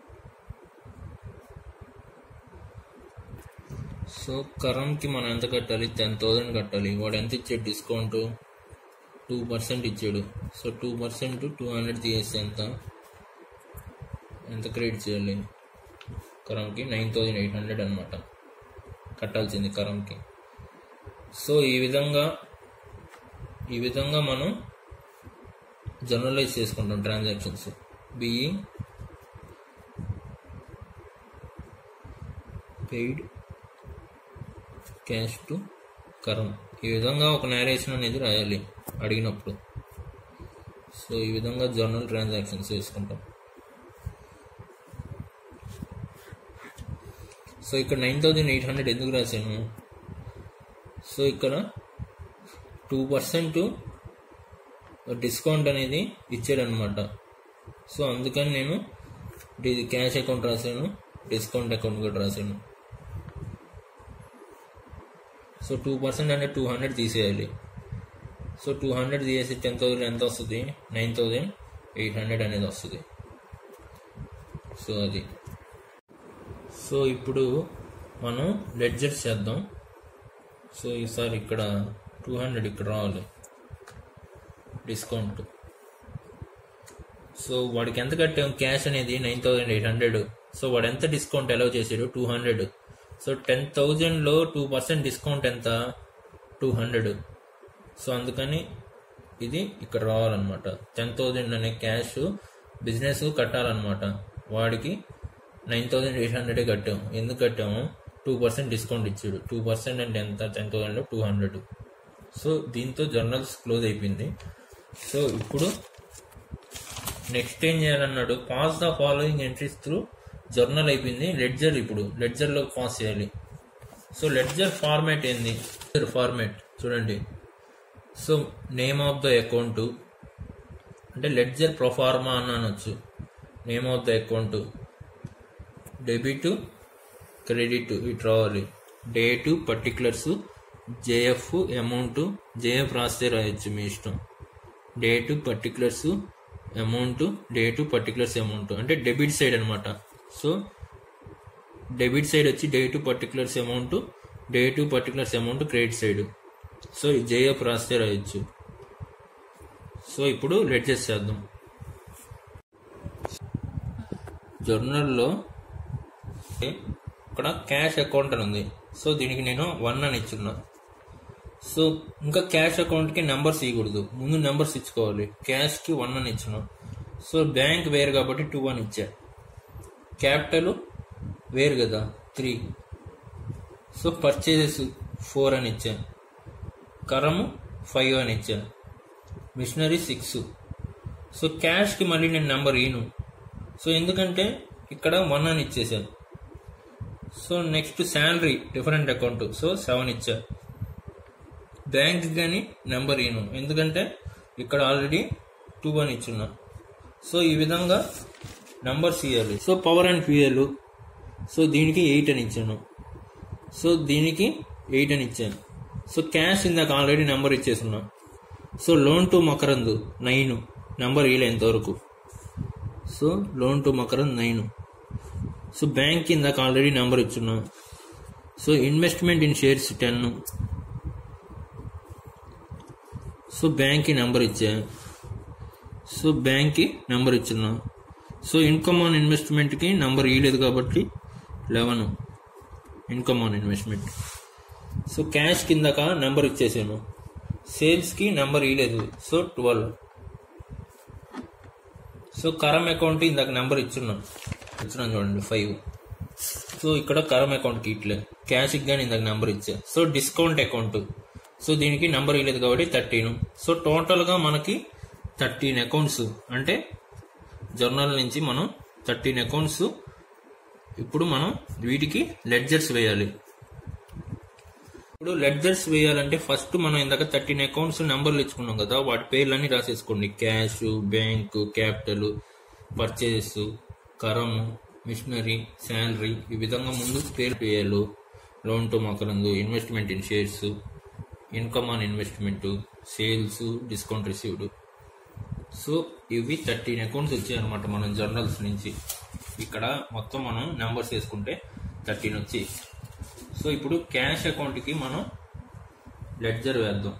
సో కరంకి మనం ఎంత కట్టాలి టెన్ థౌసండ్ కట్టాలి వాడు ఎంత ఇచ్చాడు డిస్కౌంట్ టూ పర్సెంట్ ఇచ్చాడు so two percent two hundred తీసేస్తే ఎంత ఎంత క్రెడిట్ చేయాలి కరంకి నైన్ థౌజండ్ ఎయిట్ హండ్రెడ్ అనమాట కట్టాల్సింది కరంకి సో ఈ విధంగా ఈ విధంగా మనం జనరలైజ్ చేసుకుంటాం transactions being paid cash to Karam ఈ విధంగా ఒక నేరేషన్ అనేది రాయాలి అడిగినప్పుడు సో ఈ విధంగా జర్నల్ ట్రాన్సాక్షన్స్ చేసుకుంటాం సో ఇక్కడ నైన్ థౌజండ్ ఎయిట్ హండ్రెడ్ ఎందుకు రాశాను సో ఇక్కడ టూ పర్సెంట్ డిస్కౌంట్ అనేది ఇచ్చాడనమాట సో అందుకని నేను ఇది క్యాష్ అకౌంట్ రాశాను డిస్కౌంట్ అకౌంట్ కూడా రాశాను సో టూ పర్సెంట్ అంటే టూ హండ్రెడ్ తీసేయాలి సో టూ హండ్రెడ్ తీసేసి టెన్ థౌసండ్ ఎంత వస్తుంది నైన్ థౌజండ్ ఎయిట్ హండ్రెడ్ అనేది వస్తుంది సో అది సో ఇప్పుడు మనం లెడ్జర్స్ చేద్దాం సో ఈసారి ఇక్కడ టూ హండ్రెడ్ ఇక్కడ రావాలి డిస్కౌంట్ సో వాడికి ఎంత కట్టాం క్యాష్ అనేది nine thousand eight hundred so వాడు ఎంత డిస్కౌంట్ అలౌ చేసాడు టూ హండ్రెడ్ సో టెన్ థౌజండ్లో టూ పర్సెంట్ డిస్కౌంట్ ఎంత టూ హండ్రెడ్ సో అందుకని ఇది ఇక్కడ రావాలన్నమాట టెన్ థౌజండ్ అనే క్యాష్ బిజినెస్ కట్టాలన్నమాట వాడికి నైన్ థౌజండ్ ఎయిట్ హండ్రెడ్ కట్టాము ఎందుకు కట్టాము టూ పర్సెంట్ డిస్కౌంట్ ఇచ్చాడు టూ పర్సెంట్ అంటే ఎంత టెన్ థౌజండ్లో టూ హండ్రెడ్ సో దీంతో జర్నల్స్ క్లోజ్ అయిపోయింది సో ఇప్పుడు నెక్స్ట్ ఏం చేయాలన్నాడు pass the following entries through journal అయిపోయింది లెడ్జర్ ఇప్పుడు లెడ్జర్లో పాస్ చేయాలి సో లెడ్జర్ ఫార్మాట్ ఏంది ఫార్మాట్ చూడండి so name of the account అంటే లెడ్జర్ ప్రొఫార్మా అని అనొచ్చు name of the account debit credit ఇటు రావాలి date particulars JF amount JF రాస్తే రాయొచ్చు మీ ఇష్టం date particulars amount date particulars amount అంటే డెబిట్ సైడ్ అనమాట సో డెబిట్ సైడ్ వచ్చి date particulars amount date particulars amount credit side so JF రాస్తే రాయొచ్చు సో ఇప్పుడు లెడ్జెస్ చేద్దాం జర్నల్లో ఇక్కడ క్యాష్ అకౌంట్ అని ఉంది సో దీనికి నేను వన్ అని ఇచ్చున్నా సో ఇంకా క్యాష్ అకౌంట్కి నెంబర్స్ ఇవ్వకూడదు ముందు నెంబర్స్ ఇచ్చుకోవాలి క్యాష్కి వన్ అని ఇచ్చిన సో బ్యాంక్ వేరు కాబట్టి టూ అని ఇచ్చా క్యాపిటల్ వేరు కదా త్రీ సో పర్చేజెస్ ఫోర్ అని ఇచ్చా కరము ఫైవ్ అని ఇచ్చా మిషనరీ సిక్స్ సో క్యాష్కి మళ్ళీ నేను నెంబర్ ఈను సో ఎందుకంటే ఇక్కడ వన్ అని ఇచ్చేసాను so next salary different account so seven ఇచ్చా బ్యాంక్ కానీ నెంబర్ ఈను ఎందుకంటే ఇక్కడ ఆల్రెడీ టూ అని ఇచ్చున్నా సో ఈ విధంగా నెంబర్స్ ఇవ్వాలి so power and fuel so దీనికి ఎయిట్ అని ఇచ్చాను సో దీనికి ఎయిట్ అని ఇచ్చాను సో క్యాష్ ఇందాక ఆల్రెడీ నెంబర్ ఇచ్చేసున్నా so loan to Makarand nine number ఇవ్వలే ఇంతవరకు so loan to Makarand nine so bank ఇందాక ఆల్రెడీ నెంబర్ ఇచ్చున్నా so investment in shares ten so బ్యాంక్కి నెంబర్ ఇచ్చా సో బ్యాంక్కి నెంబర్ ఇచ్చున్నా సో ఇన్కమ్ ఆన్ ఇన్వెస్ట్మెంట్కి నెంబర్ ఇవ్వలేదు కాబట్టి eleven income on investment so cash కిందక number ఇచ్చేసాను సేల్స్కి నెంబర్ ఇవ్వలేదు so twelve so Karam account ఇందాక నెంబర్ ఇచ్చున్నాం ఇచ్చున్నాం చూడండి ఫైవ్ సో ఇక్కడ కరం అకౌంట్కి ఇట్లే క్యాష్కి కానీ ఇందాక నెంబర్ ఇచ్చా సో డిస్కౌంట్ అకౌంట్ సో దీనికి నెంబర్ ఇవ్వలేదు కాబట్టి థర్టీన్ సో టోటల్గా మనకి థర్టీన్ అకౌంట్స్ అంటే జర్నల్ నుంచి మనం థర్టీన్ అకౌంట్స్ ఇప్పుడు మనం వీటికి లెడ్జర్స్ వేయాలి ఇప్పుడు లెడ్జర్స్ వేయాలంటే ఫస్ట్ మనం ఇందాక థర్టీన్ అకౌంట్స్ నెంబర్లు ఇచ్చుకున్నాం కదా వాటి పేర్లన్నీ రాసేసుకోండి cash bank capital purchase Karam machinery salary ఈ విధంగా ముందు పేరు వేయాలి loan to Makarand investment in shares income on investment sales discount received so ఇవి థర్టీన్ అకౌంట్స్ వచ్చాయన్నమాట మనం జర్నల్స్ నుంచి ఇక్కడ మొత్తం మనం నెంబర్స్ వేసుకుంటే థర్టీన్ వచ్చి సో ఇప్పుడు క్యాష్ అకౌంట్కి మనం లెడ్జర్ వేద్దాం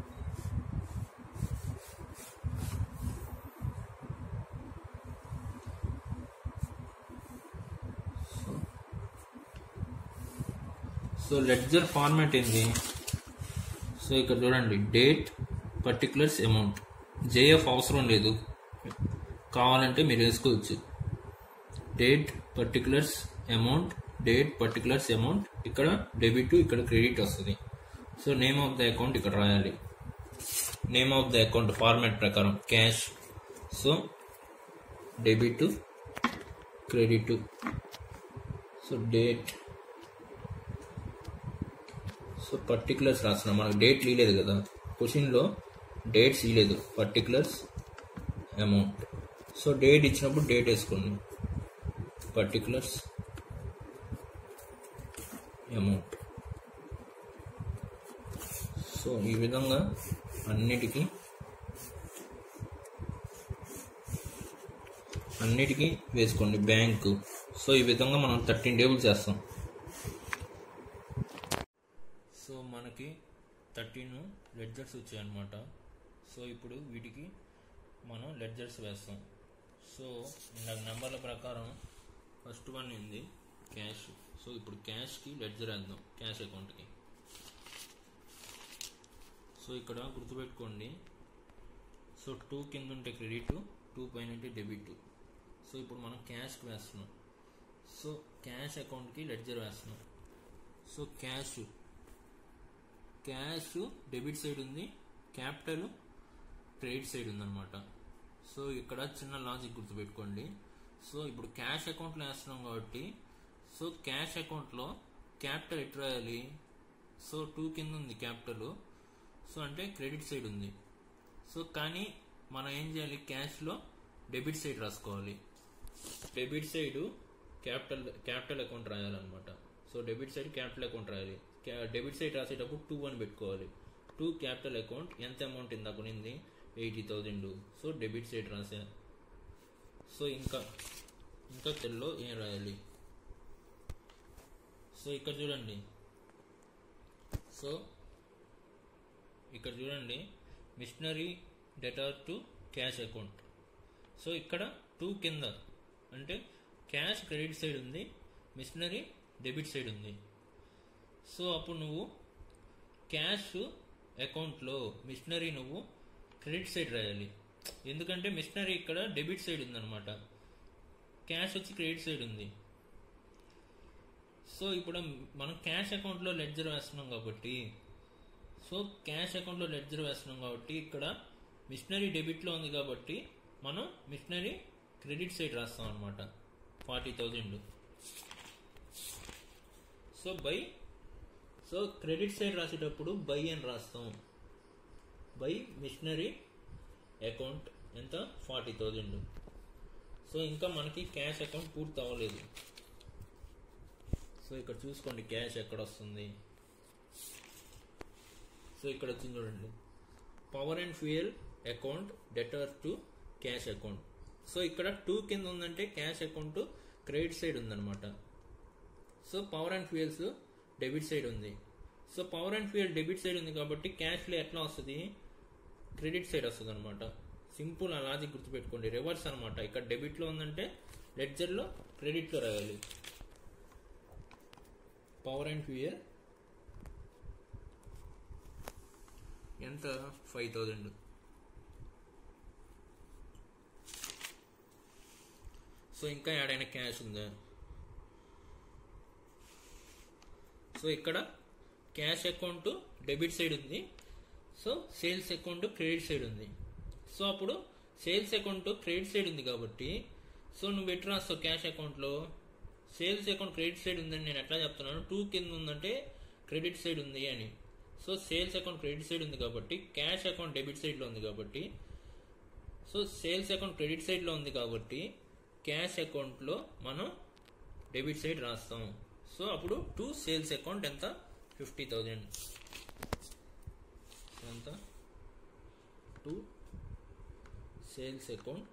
సో లెడ్జర్ ఫార్మాట్ ఏంది సో ఇక్కడ చూడండి డేట్ పర్టికులర్స్ అమౌంట్ జేఎఫ్ అవసరం లేదు కావాలంటే మీరు వేసుకోవచ్చు date particulars amount date particulars amount ఇక్కడ డెబిట్ ఇక్కడ క్రెడిట్ వస్తుంది so name of the account ఇక్కడ రాయాలి name of the account format ప్రకారం cash so debit credit so date so particulars రాస్తున్నాం మనకు డేట్ ఇలేదు కదా క్వశ్చన్లో డేట్స్ ఇలేదు పర్టికులర్స్ అమౌంట్ సో డేట్ ఇచ్చినప్పుడు డేట్ వేసుకోండి పర్టికులర్స్ అమౌంట్ సో ఈ విధంగా అన్నిటికీ అన్నిటికీ వేసుకోండి బ్యాంకు సో ఈ విధంగా మనం థర్టీన్ టేబుల్స్ చేస్తాం సో మనకి థర్టీన్ లెడ్జర్స్ వచ్చాయన్నమాట సో ఇప్పుడు వీటికి మనం లెడ్జర్స్ వేస్తాం సో ఇందాక నెంబర్ల ప్రకారం ఫస్ట్ వన్ ఉంది క్యాష్ సో ఇప్పుడు క్యాష్కి లెడ్జర్ వేద్దాం క్యాష్ అకౌంట్కి సో ఇక్కడ గుర్తుపెట్టుకోండి సో టూ కింద ఉంటే క్రెడిట్ టూ పైన ఉంటే డెబిట్ సో ఇప్పుడు మనం క్యాష్కి వేస్తున్నాం సో క్యాష్ అకౌంట్కి లెడ్జర్ వేస్తున్నాం so cash cash debit side ఉంది క్యాపిటల్ క్రెడిట్ సైడ్ ఉందన్నమాట సో ఇక్కడ చిన్న లాజిక్ గుర్తుపెట్టుకోండి సో ఇప్పుడు క్యాష్ అకౌంట్లో వేస్తున్నాం కాబట్టి సో క్యాష్ అకౌంట్లో క్యాపిటల్ ఎటు రాయాలి సో టూ కింద ఉంది క్యాపిటల్ సో అంటే క్రెడిట్ సైడ్ ఉంది సో కానీ మనం ఏం చేయాలి క్యాష్లో డెబిట్ సైడ్ రాసుకోవాలి debit side capital capital account రాయాలన్నమాట so debit side capital account రాయాలి డెబిట్ సైడ్ రాసేటప్పుడు టూ అని పెట్టుకోవాలి టూ క్యాపిటల్ అకౌంట్ ఎంత అమౌంట్ ఇందాక కొనింది eighty thousand so debit side రాసా సో ఇంకా ఇంకా తెల్లో ఏం రాయాలి సో ఇక్కడ చూడండి సో ఇక్కడ చూడండి machinery debtor to cash account so ఇక్కడ టూ కింద అంటే క్యాష్ క్రెడిట్ సైడ్ ఉంది మిషనరీ డెబిట్ సైడ్ ఉంది సో అప్పుడు నువ్వు క్యాష్ అకౌంట్లో మిషనరీ నువ్వు క్రెడిట్ సైడ్ రాయాలి ఎందుకంటే మిషనరీ ఇక్కడ డెబిట్ సైడ్ ఉందన్నమాట క్యాష్ వచ్చి క్రెడిట్ సైడ్ ఉంది సో ఇప్పుడు మనం క్యాష్ అకౌంట్లో లెడ్జర్ వేస్తున్నాం కాబట్టి సో క్యాష్ అకౌంట్లో లెడ్జర్ వేస్తున్నాం కాబట్టి ఇక్కడ మిషనరీ డెబిట్లో ఉంది కాబట్టి మనం మిషనరీ క్రెడిట్ సైడ్ రాస్తాం అనమాట forty thousand so by so credit side రాసేటప్పుడు బై అని రాస్తాం బై మిషనరీ అకౌంట్ ఎంత ఫార్టీ థౌజండ్ సో ఇంకా మనకి క్యాష్ అకౌంట్ పూర్తి అవ్వలేదు సో ఇక్కడ చూసుకోండి క్యాష్ ఎక్కడ వస్తుంది సో ఇక్కడ వచ్చింది చూడండి power and fuel account debtor to cash account so ఇక్కడ టూ కింద ఉందంటే క్యాష్ అకౌంట్ క్రెడిట్ సైడ్ ఉందన్నమాట so power and fuels debit side ఉంది so power and fuel debit side ఉంది కాబట్టి క్యాష్లో ఎట్లా వస్తుంది క్రెడిట్ సైడ్ వస్తుంది అనమాట సింపుల్ ఆ లాజిక్ గుర్తుపెట్టుకోండి రివర్స్ అనమాట ఇక్కడ డెబిట్లో ఉందంటే లెడ్జర్లో క్రెడిట్లో రాయాలి పవర్ అండ్ ఫ్యూయర్ ఎంత ఫైవ్ థౌజండ్ సో ఇంకా ఏడైనా క్యాష్ ఉందా సో ఇక్కడ క్యాష్ అకౌంట్ డెబిట్ సైడ్ ఉంది so sales account credit side ఉంది సో అప్పుడు సేల్స్ అకౌంట్ క్రెడిట్ సైడ్ ఉంది కాబట్టి సో నువ్వు ఎట్లా రాస్తావు క్యాష్ అకౌంట్లో సేల్స్ అకౌంట్ క్రెడిట్ సైడ్ ఉందని నేను ఎట్లా చెప్తున్నాను టూ కింద ఉందంటే క్రెడిట్ సైడ్ ఉంది అని so sales account credit side ఉంది కాబట్టి క్యాష్ అకౌంట్ డెబిట్ సైడ్లో ఉంది కాబట్టి సో సేల్స్ అకౌంట్ క్రెడిట్ సైడ్లో ఉంది కాబట్టి క్యాష్ అకౌంట్లో మనం డెబిట్ సైడ్ రాస్తాం సో అప్పుడు టూ సేల్స్ అకౌంట్ ఎంత ఫిఫ్టీ థౌజండ్ ఎంత two sales account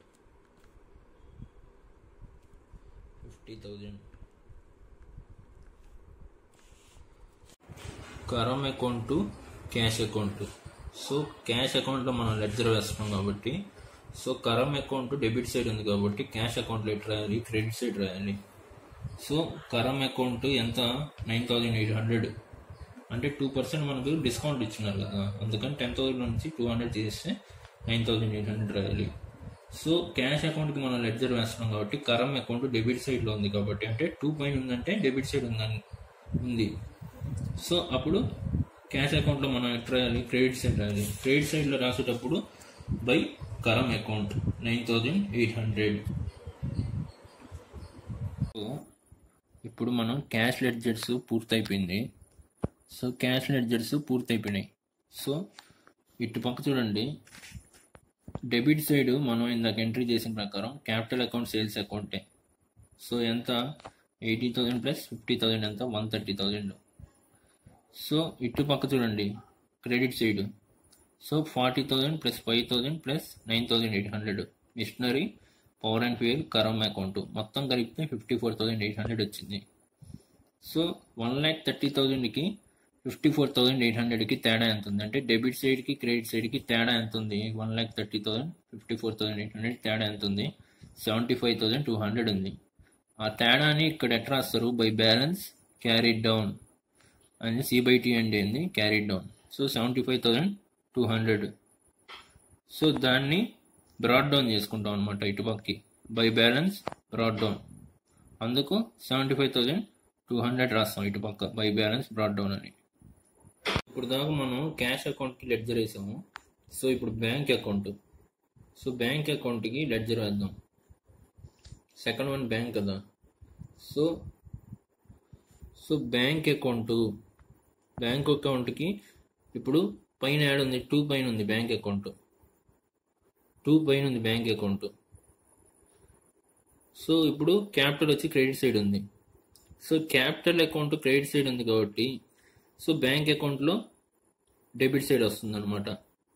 fifty thousand Karam account cash account so cash అకౌంట్లో మనం లెడ్జర్ వేస్తున్నాం కాబట్టి so Karam account debit side ఉంది కాబట్టి క్యాష్ అకౌంట్లో ఎట్ రాయాలి క్రెడిట్ సైడ్ రాయాలి సో కరం అకౌంట్ ఎంత నైన్ థౌజండ్ ఎయిట్ హండ్రెడ్ అంటే టూ పర్సెంట్ మనకు డిస్కౌంట్ ఇచ్చినారు కదా అందుకని టెన్ థౌసండ్ నుంచి టూ హండ్రెడ్ చేస్తే నైన్ థౌసండ్ ఎయిట్ హండ్రెడ్ రాయాలి సో క్యాష్ అకౌంట్కి మనం లెడ్జర్ వేస్తున్నాం కాబట్టి కరం అకౌంట్ డెబిట్ సైడ్లో ఉంది కాబట్టి అంటే టూ పైన ఉందంటే డెబిట్ సైడ్ ఉందని ఉంది సో అప్పుడు క్యాష్ అకౌంట్లో మనం ఎట్ రాయాలి క్రెడిట్ సైడ్ రాయాలి క్రెడిట్ సైడ్లో రాసేటప్పుడు by Karam account nine thousand eight hundred so ఇప్పుడు మనం క్యాష్ లెడ్జర్స్ పూర్తయిపోయింది సో క్యాష్ లెడ్జర్స్ పూర్తయిపోయినాయి సో ఇటు పక్క చూడండి డెబిట్ సైడ్ మనం ఇందాక ఎంట్రీ చేసిన ప్రకారం క్యాపిటల్ అకౌంట్ సేల్స్ అకౌంటే సో ఎంత eighty thousand plus fifty thousand ఎంత వన్ థర్టీ థౌజండ్ సో ఇటు పక్క చూడండి credit side so forty thousand plus five thousand plus nine thousand eight hundred machinery power and fuel Karam account మొత్తం కలిపితే fifty four thousand eight hundred వచ్చింది so one lakh thirty థౌజండ్కి fifty four thousand eight హండ్రెడ్కి తేడా ఎంత ఉంది అంటే డెబిట్ సైడ్కి క్రెడిట్ సైడ్కి తేడా ఎంత ఉంది one lakh thirty thousand fifty four thousand eight hundred తేడా ఎంత ఉంది seventy five thousand two hundred ఉంది ఆ తేడాని ఇక్కడ ఎట్లా రాస్తారు బై బ్యాలెన్స్ క్యారీడ్ డౌన్ అని సి బై టీ అండి ఏంది carried down so seventy five thousand two hundred so దాన్ని బ్రాడ్ డౌన్ చేసుకుంటాం అనమాట ఇటుపక్కి బై బ్యాలెన్స్ బ్రాడ్ డౌన్ అందుకు seventy five thousand two hundred రాస్తాం ఇటుపక్క బై బ్యాలెన్స్ బ్రాడ్ డౌన్ అని ఇప్పుడు దాకా మనం క్యాష్ అకౌంట్కి లెడ్జర్ వేసాము సో ఇప్పుడు బ్యాంక్ అకౌంట్ సో బ్యాంక్ అకౌంట్కి లెడ్జర్ వేద్దాం సెకండ్ వన్ బ్యాంక్ కదా so so bank account bank అకౌంట్కి ఇప్పుడు పైన యాడ్ ఉంది టూ పైన ఉంది బ్యాంక్ అకౌంట్ టూ పైన ఉంది బ్యాంక్ అకౌంట్ సో ఇప్పుడు క్యాపిటల్ వచ్చి క్రెడిట్ సైడ్ ఉంది so capital account credit side ఉంది కాబట్టి సో బ్యాంక్ అకౌంట్లో డెబిట్ సైడ్ వస్తుంది అనమాట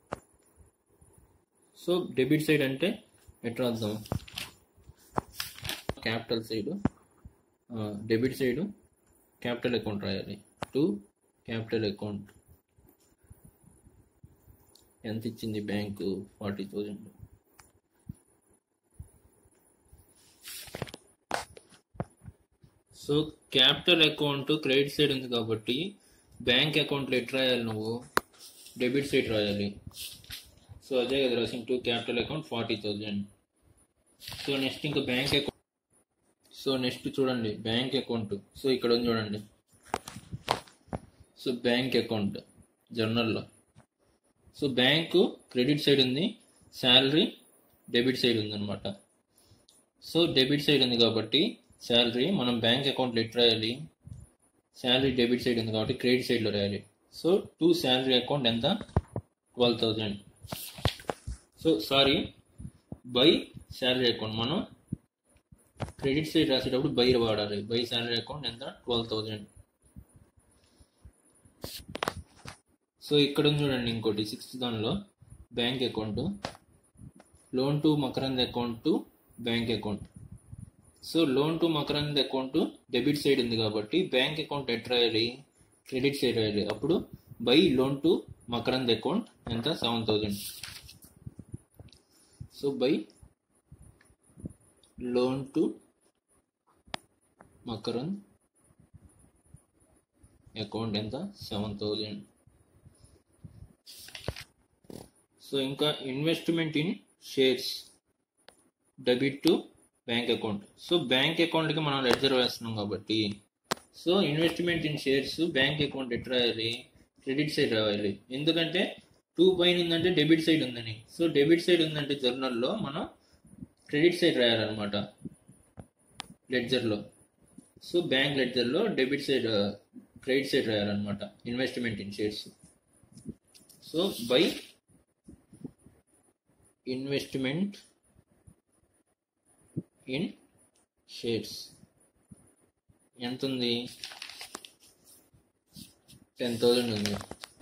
సో డెబిట్ సైడ్ అంటే ఎట్లా రాద్దాం capital side debit side capital account రాయాలి టు క్యాపిటల్ అకౌంట్ ఎంత ఇచ్చింది bank forty thousand so capital account credit side ఉంది కాబట్టి బ్యాంక్ అకౌంట్లో ఎట్ రాయాలి నువ్వు డెబిట్ సైడ్ రాయాలి సో అదే కదా రాసిన to capital account forty thousand so next ఇంకా బ్యాంక్ అకౌంట్ సో నెక్స్ట్ చూడండి బ్యాంక్ అకౌంట్ సో ఇక్కడ ఉంది చూడండి సో బ్యాంక్ అకౌంట్ జర్నల్లో సో బ్యాంకు క్రెడిట్ సైడ్ ఉంది శాలరీ డెబిట్ సైడ్ ఉందన్నమాట సో డెబిట్ సైడ్ ఉంది కాబట్టి శాలరీ మనం బ్యాంక్ అకౌంట్లో ఎట్ రాయాలి శాలరీ డెబిట్ సైడ్ ఉంది కాబట్టి క్రెడిట్ సైడ్లో రాయాలి సో టూ శాలరీ అకౌంట్ ఎంత twelve thousand so sorry by salary account మనం క్రెడిట్ సైడ్ రాసేటప్పుడు బై వాడాలి బై శాలరీ అకౌంట్ ఎంత ట్వెల్వ్ థౌజండ్ సో ఇక్కడ ఉంది చూడండి ఇంకోటి సిక్స్త్ దానిలో bank account loan to Makarand account to bank account so loan to Makarand account debit side ఉంది కాబట్టి బ్యాంక్ అకౌంట్ ఎట్ రాయాలి క్రెడిట్ సైడ్ రాయాలి అప్పుడు by loan to Makarand account ఎంత seven thousand so by loan to Makarand account ఎంత సెవెన్ థౌజండ్ సో ఇంకా investment in shares debit to bank account so bank అకౌంట్కి మనం లెడ్జర్ వేస్తున్నాం కాబట్టి so investment in shares bank account ఎట్లా రాయాలి క్రెడిట్ సైడ్ రావాలి ఎందుకంటే టూ పైన ఉందంటే డెబిట్ సైడ్ ఉందని సో డెబిట్ సైడ్ ఉందంటే జర్నల్లో మనం క్రెడిట్ సైడ్ రాయాలన్నమాట లెడ్జర్లో సో బ్యాంక్ లెడ్జర్లో డెబిట్ సైడ్ క్రెడిట్ సైడ్ రాయాలన్నమాట investment in shares so by investment in shares ఎంత ఉంది టెన్ థౌజండ్ ఉంది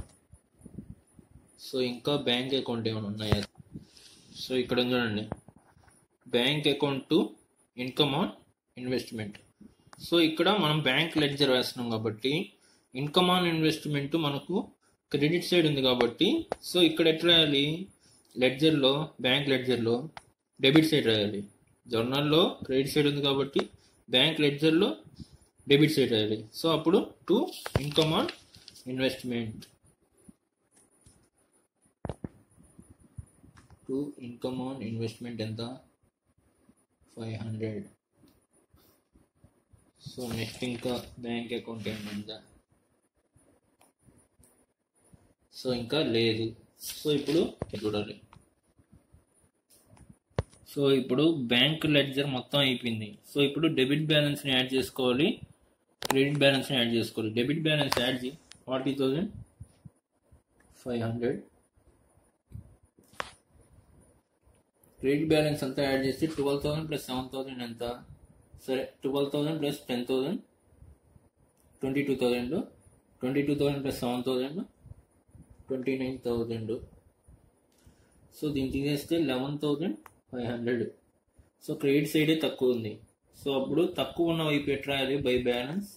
సో ఇంకా బ్యాంక్ అకౌంట్ ఏమైనా ఉన్నాయా సో ఇక్కడ ఉంది చూడండి bank account to income on investment so ఇక్కడ మనం బ్యాంక్ లెడ్జర్ వేస్తున్నాం కాబట్టి ఇన్కమ్ ఆన్ ఇన్వెస్ట్మెంట్ మనకు క్రెడిట్ సైడ్ ఉంది కాబట్టి సో ఇక్కడ ఎట్లా రాయాలి లెడ్జర్లో బ్యాంక్ లెడ్జర్లో డెబిట్ సైడ్ రాయాలి జర్నల్లో క్రెడిట్ సైడ్ ఉంది కాబట్టి బ్యాంక్ లెడ్జర్లో డెబిట్ సైడ్ రాయాలి సో అప్పుడు to income on investment to income on investment ఎంత ఫైవ్ హండ్రెడ్ సో నెక్స్ట్ ఇంకా బ్యాంక్ అకౌంట్ ఏముందా సో ఇంకా లేదు సో ఇప్పుడు చూడాలి సో ఇప్పుడు బ్యాంక్ లెడ్జర్ మొత్తం అయిపోయింది సో ఇప్పుడు డెబిట్ బ్యాలెన్స్ని యాడ్ చేసుకోవాలి క్రెడిట్ బ్యాలెన్స్ని యాడ్ చేసుకోవాలి డెబిట్ బ్యాలెన్స్ యాడ్ చేయి forty thousand five hundred credit balance అంతా యాడ్ చేసి twelve thousand plus seven thousand ఎంత సరే twelve thousand plus ten thousand twenty two thousand twenty two thousand plus seven thousand twenty nine thousand so దీన్ని తీసేస్తే eleven thousand five hundred so credit సైడే తక్కువ ఉంది so అప్పుడు తక్కువ ఉన్న వైపు ఎట్లా రాయాలి బై బ్యాలెన్స్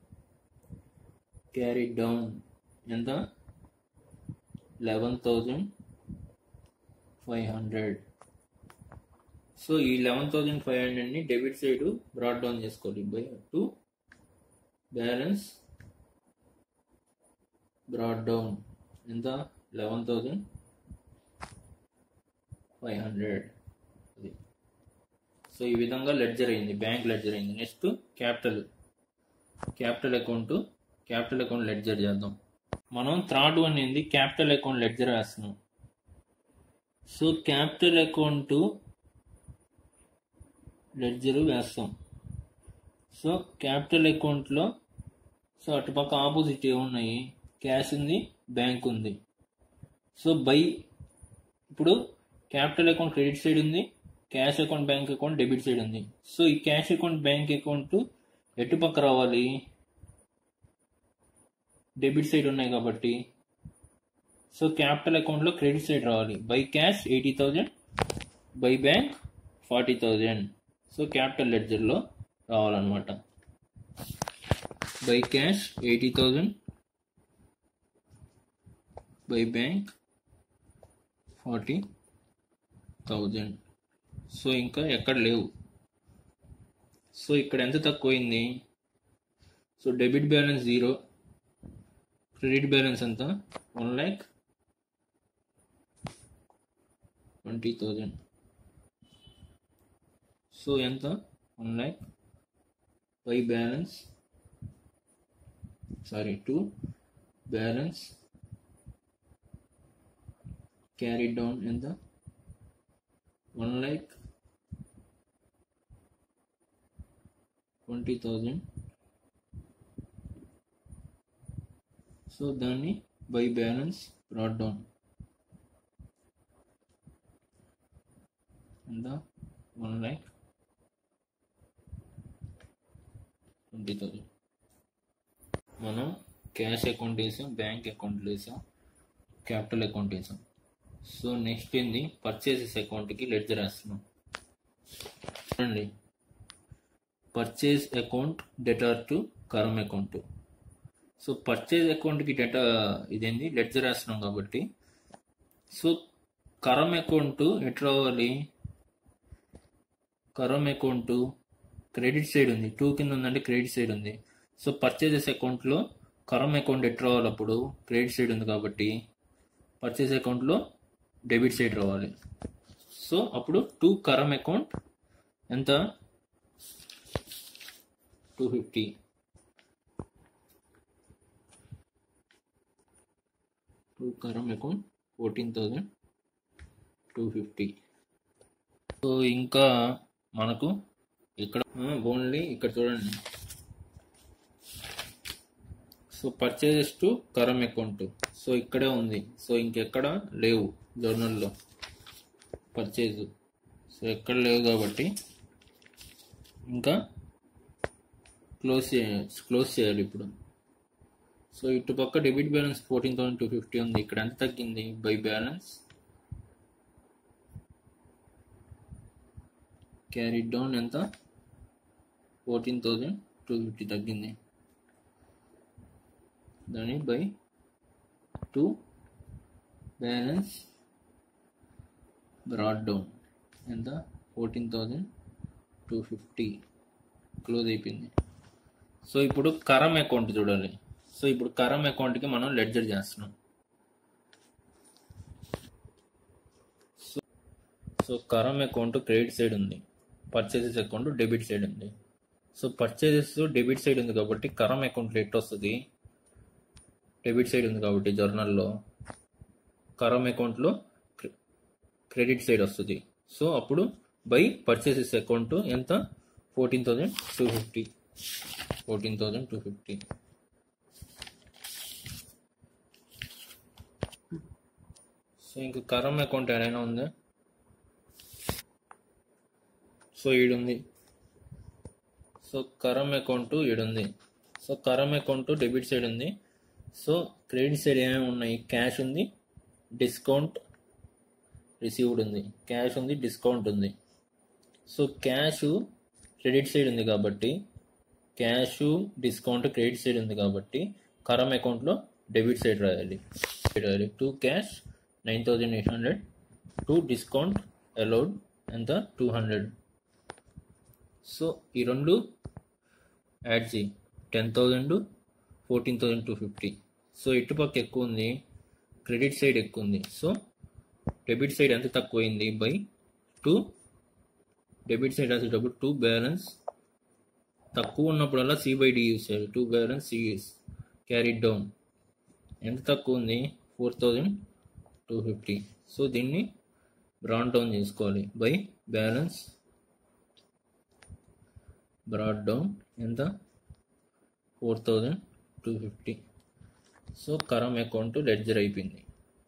క్యారీ డౌన్ ఎంత eleven thousand five hundred so ఈ లెవెన్ థౌజండ్ ఫైవ్ హండ్రెడ్ని డెబిట్ సైడ్ బ్రాడ్ డౌన్ చేసుకోవాలి by to balance brought down ఎంత లెవెన్ థౌజండ్ ఫైవ్ హండ్రెడ్ అది సో ఈ విధంగా లెడ్జర్ అయింది బ్యాంక్ లెడ్జర్ అయింది next capital capital account capital account ledger చేద్దాం మనం థర్డ్ వన్ ఏంది క్యాపిటల్ అకౌంట్ లెడ్జర్ వేస్తున్నాం సో క్యాపిటల్ అకౌంట్ లెడ్జర్ వేస్తాం సో క్యాపిటల్ అకౌంట్లో సో అటుపక్క ఆపోజిట్ ఏమున్నాయి క్యాష్ ఉంది బ్యాంక్ ఉంది సో బై ఇప్పుడు క్యాపిటల్ అకౌంట్ క్రెడిట్ సైడ్ ఉంది cash account bank account debit side ఉంది సో ఈ క్యాష్ అకౌంట్ బ్యాంక్ అకౌంట్ ఎటు పక్క రావాలి డెబిట్ సైడ్ ఉన్నాయి కాబట్టి సో క్యాపిటల్ అకౌంట్లో క్రెడిట్ సైడ్ రావాలి by cash eighty thousand by bank forty thousand so capital లెడ్జర్లో రావాలన్నమాట by cash eighty thousand by bank forty thousand so ఇంకా ఎక్కడ లేవు సో ఇక్కడ ఎంత తక్కువైంది so debit balance zero credit balance ఎంత one lakh twenty thousand so ఎంత one lakh by balance sorry to balance carried down in the 1 lakh 20,000 so దాన్ని by balance brought down ఎంత వన్ ల్యాక్ ట్వంటీ థౌజండ్ మనం క్యాష్ అకౌంట్ వేసాం bank account వేసాం capital account వేసాం so next ఏంది purchases అకౌంట్కి ledger వేస్తున్నాం చూడండి purchase account debtor to Karam account so purchase అకౌంట్కి డేటా ఇదేంది లెడ్జర్ వేస్తున్నాం కాబట్టి సో కరం అకౌంట్ ఎట్లా అవ్వాలి కరం అకౌంట్ క్రెడిట్ సైడ్ ఉంది టూ కింద ఉందంటే క్రెడిట్ సైడ్ ఉంది సో పర్చేజెస్ అకౌంట్లో కరం అకౌంట్ ఎట్ రావాలి అప్పుడు క్రెడిట్ సైడ్ ఉంది కాబట్టి పర్చేజ్ అకౌంట్లో డెబిట్ సైడ్ రావాలి సో అప్పుడు టూ కరం అకౌంట్ ఎంత two fifty to Karam account fourteen thousand two fifty so ఇంకా మనకు ఇక్కడ ఓన్లీ ఇక్కడ చూడండి so purchases to Karam account so ఇక్కడే ఉంది సో ఇంకెక్కడ లేవు జర్నల్లో పర్చేజ్ సో ఎక్కడ లేవు కాబట్టి ఇంకా క్లోజ్ చేయాలి క్లోజ్ చేయాలి ఇప్పుడు సో ఇటు పక్క debit balance fourteen thousand two fifty ఉంది ఇక్కడ ఎంత తగ్గింది బై బ్యాలెన్స్ క్యారీ డౌన్ ఎంత ఫోర్టీన్ థౌజండ్ టూ ఫిఫ్టీ తగ్గింది దాని by to balance brought down ఎంత fourteen thousand two fifty close అయిపోయింది సో ఇప్పుడు కరం అకౌంట్ చూడాలి సో ఇప్పుడు కరం అకౌంట్కి మనం లెడ్జర్ చేస్తున్నాం so so Karam account credit side ఉంది పర్చేసెస్ అకౌంట్ డెబిట్ సైడ్ ఉంది సో పర్చేసెస్ డెబిట్ సైడ్ ఉంది కాబట్టి కరం అకౌంట్ ఎట్ వస్తుంది డెబిట్ సైడ్ ఉంది కాబట్టి జర్నల్లో కరం అకౌంట్లో క్రెడిట్ సైడ్ వస్తుంది సో అప్పుడు బై పర్చేసెస్ అకౌంట్ ఎంత fourteen thousand two fifty fourteen thousand two fifty so ఇంకా కరం అకౌంట్ ఏదైనా ఉందా సో ఈడుంది సో కరం అకౌంట్ ఈడుంది so Karam account debit side ఉంది సో క్రెడిట్ సైడ్ ఏమేమి ఉన్నాయి క్యాష్ ఉంది డిస్కౌంట్ రిసీవ్డ్ ఉంది క్యాష్ ఉంది డిస్కౌంట్ ఉంది సో క్యాష్ క్రెడిట్ సైడ్ ఉంది కాబట్టి క్యాష్ డిస్కౌంట్ క్రెడిట్ సైడ్ ఉంది కాబట్టి కరం అకౌంట్లో డెబిట్ సైడ్ రాయాలి రాయాలి to cash nine thousand eight hundred to discount allowed ఎంత టూ హండ్రెడ్ సో ఈ రెండు యాడ్ చేయి ten thousand fourteen thousand two fifty so ఇటుపక్క ఎక్కువ ఉంది క్రెడిట్ సైడ్ ఎక్కువ ఉంది సో డెబిట్ సైడ్ ఎంత తక్కువైంది బై టూ డెబిట్ సైడ్ రాసేటప్పుడు టూ బ్యాలెన్స్ తక్కువ ఉన్నప్పుడల్లా సి బై డి యూస్ చేయాలి to balance C carry down ఎంత తక్కువ ఉంది four thousand two fifty so దీన్ని బ్రాడ్ డౌన్ చేసుకోవాలి బై బ్యాలెన్స్ బ్రాడ్ డౌన్ ఎంత four thousand two fifty so Karam account ledger అయిపోయింది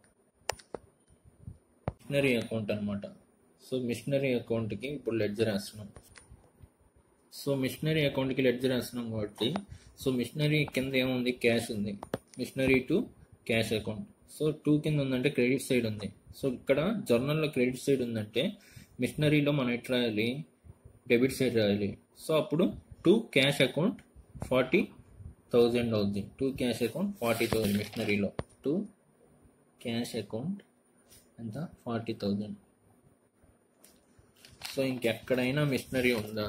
మిషనరీ అకౌంట్ అనమాట సో మిషనరీ అకౌంట్కి ఇప్పుడు లెడ్జర్ వేస్తున్నాం సో మిషనరీ అకౌంట్కి లెడ్జర్ వేస్తున్నాం కాబట్టి సో మిషనరీ కింద ఏముంది క్యాష్ ఉంది machinery to cash account so two కింద ఉందంటే క్రెడిట్ సైడ్ ఉంది సో ఇక్కడ జర్నల్లో క్రెడిట్ సైడ్ ఉందంటే మిషనరీలో మనం ఎట్లా రాయాలి డెబిట్ సైడ్ రాయాలి సో అప్పుడు to cash account forty thousand అవుద్ది to cash account forty thousand మిషనరీలో టూ క్యాష్ అకౌంట్ ఎంత ఫార్టీ థౌజండ్ సో ఇంకెక్కడైనా మిషనరీ ఉందా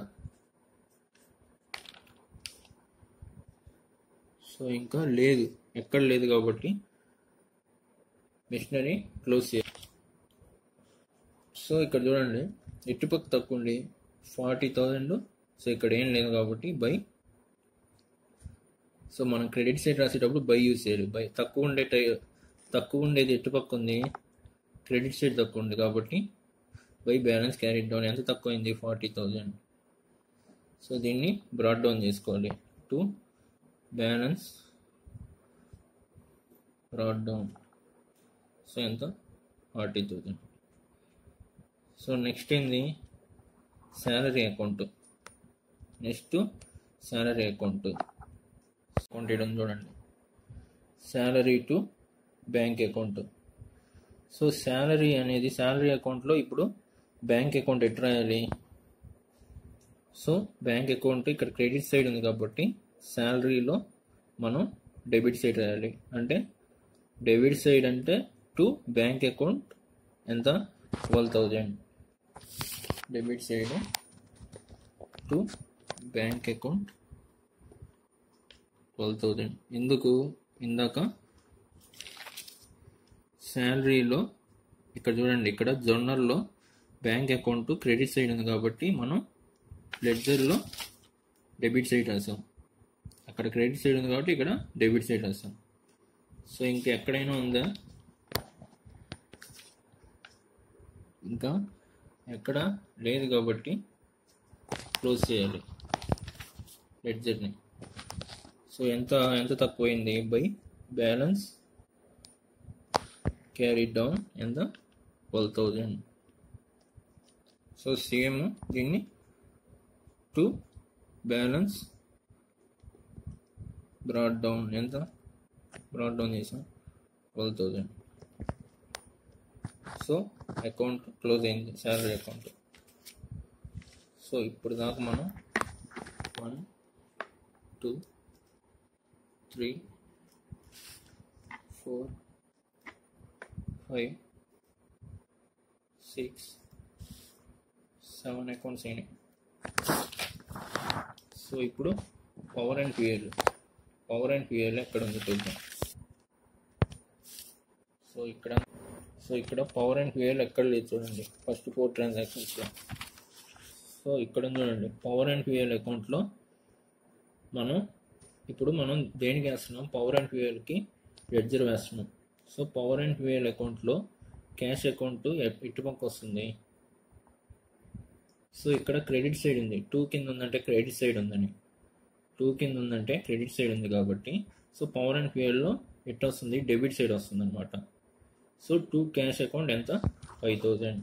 సో ఇంకా లేదు ఎక్కడ లేదు కాబట్టి మిషనరీ క్లోజ్ చేయాలి సో ఇక్కడ చూడండి ఇటుపక్క తక్కువ ఉండి ఫార్టీ థౌజండ్ సో ఇక్కడ ఏం లేదు కాబట్టి బై సో మనం క్రెడిట్ సైడ్ రాసేటప్పుడు బై యూస్ చేయాలి బై తక్కువ ఉండే టై తక్కువ ఉండేది ఎటుపక్క ఉంది క్రెడిట్ సైడ్ తక్కువ ఉంది కాబట్టి బై బ్యాలెన్స్ క్యారీ డౌన్ ఎంత తక్కువైంది ఫార్టీ థౌజండ్ సో దీన్ని బ్రాడ్ డౌన్ చేసుకోవాలి to balance brought down so ఎంత ఫార్టీ థౌజండ్ సో నెక్స్ట్ ఏంది salary account next salary account account ఇవ్వడం చూడండి salary to bank account so salary అనేది శాలరీ అకౌంట్లో ఇప్పుడు బ్యాంక్ అకౌంట్ ఎట్లా రాయాలి సో బ్యాంక్ అకౌంట్ ఇక్కడ క్రెడిట్ సైడ్ ఉంది కాబట్టి శాలరీలో మనం డెబిట్ సైడ్ రాయాలి అంటే డెబిట్ సైడ్ అంటే టు బ్యాంక్ అకౌంట్ ఎంత twelve thousand debit side to bank account twelve thousand ఎందుకు ఇందాక శాలరీలో ఇక్కడ చూడండి ఇక్కడ జొన్నల్లో బ్యాంక్ అకౌంట్ క్రెడిట్ సైడ్ ఉంది కాబట్టి మనం లెడ్జర్లో డెబిట్ సైడ్ రాసాం అక్కడ క్రెడిట్ సైడ్ ఉంది కాబట్టి ఇక్కడ డెబిట్ సైడ్ రాసాం సో ఇంకా ఎక్కడైనా ఉందా ఇంకా ఎక్కడ లేదు కాబట్టి క్లోజ్ చేయాలి లెడ్జర్ని సో ఎంత ఎంత తక్కువైంది బై బ్యాలెన్స్ క్యారీ డౌన్ ఎంత ట్వెల్వ్ థౌజండ్ సో సేమ్ దీన్ని టు బ్యాలెన్స్ బ్రాడ్ డౌన్ ఎంత బ్రాడ్ డౌన్ చేసాం twelve thousand so account close అయింది శాలరీ అకౌంట్ సో ఇప్పుడు దాకా మనం one two three four five six seven accounts అయినాయి సో ఇప్పుడు power and fuel power and fuel ఎక్కడ ఉంది చూద్దాం సో ఇక్కడ సో ఇక్కడ పవర్ అండ్ ఫ్యూయల్ ఎక్కడ లేదు చూడండి ఫస్ట్ ఫోర్ ట్రాన్సాక్షన్స్లో సో ఇక్కడ ఉంది చూడండి పవర్ అండ్ ఫ్యూయల్ అకౌంట్లో మనం ఇప్పుడు మనం దేనికి వేస్తున్నాం పవర్ అండ్ ఫ్యూయల్కి లెడ్జర్ వేస్తున్నాం సో పవర్ అండ్ ఫ్యూయల్ అకౌంట్లో క్యాష్ అకౌంట్ ఇటుపక్క వస్తుంది సో ఇక్కడ క్రెడిట్ సైడ్ ఉంది టూ కింద ఉందంటే క్రెడిట్ సైడ్ ఉందని టూ కింద ఉందంటే క్రెడిట్ సైడ్ ఉంది కాబట్టి సో పవర్ అండ్ ఫ్యూయల్లో ఎట్ వస్తుంది డెబిట్ సైడ్ వస్తుంది అనమాట సో టూ క్యాష్ అకౌంట్ ఎంత five thousand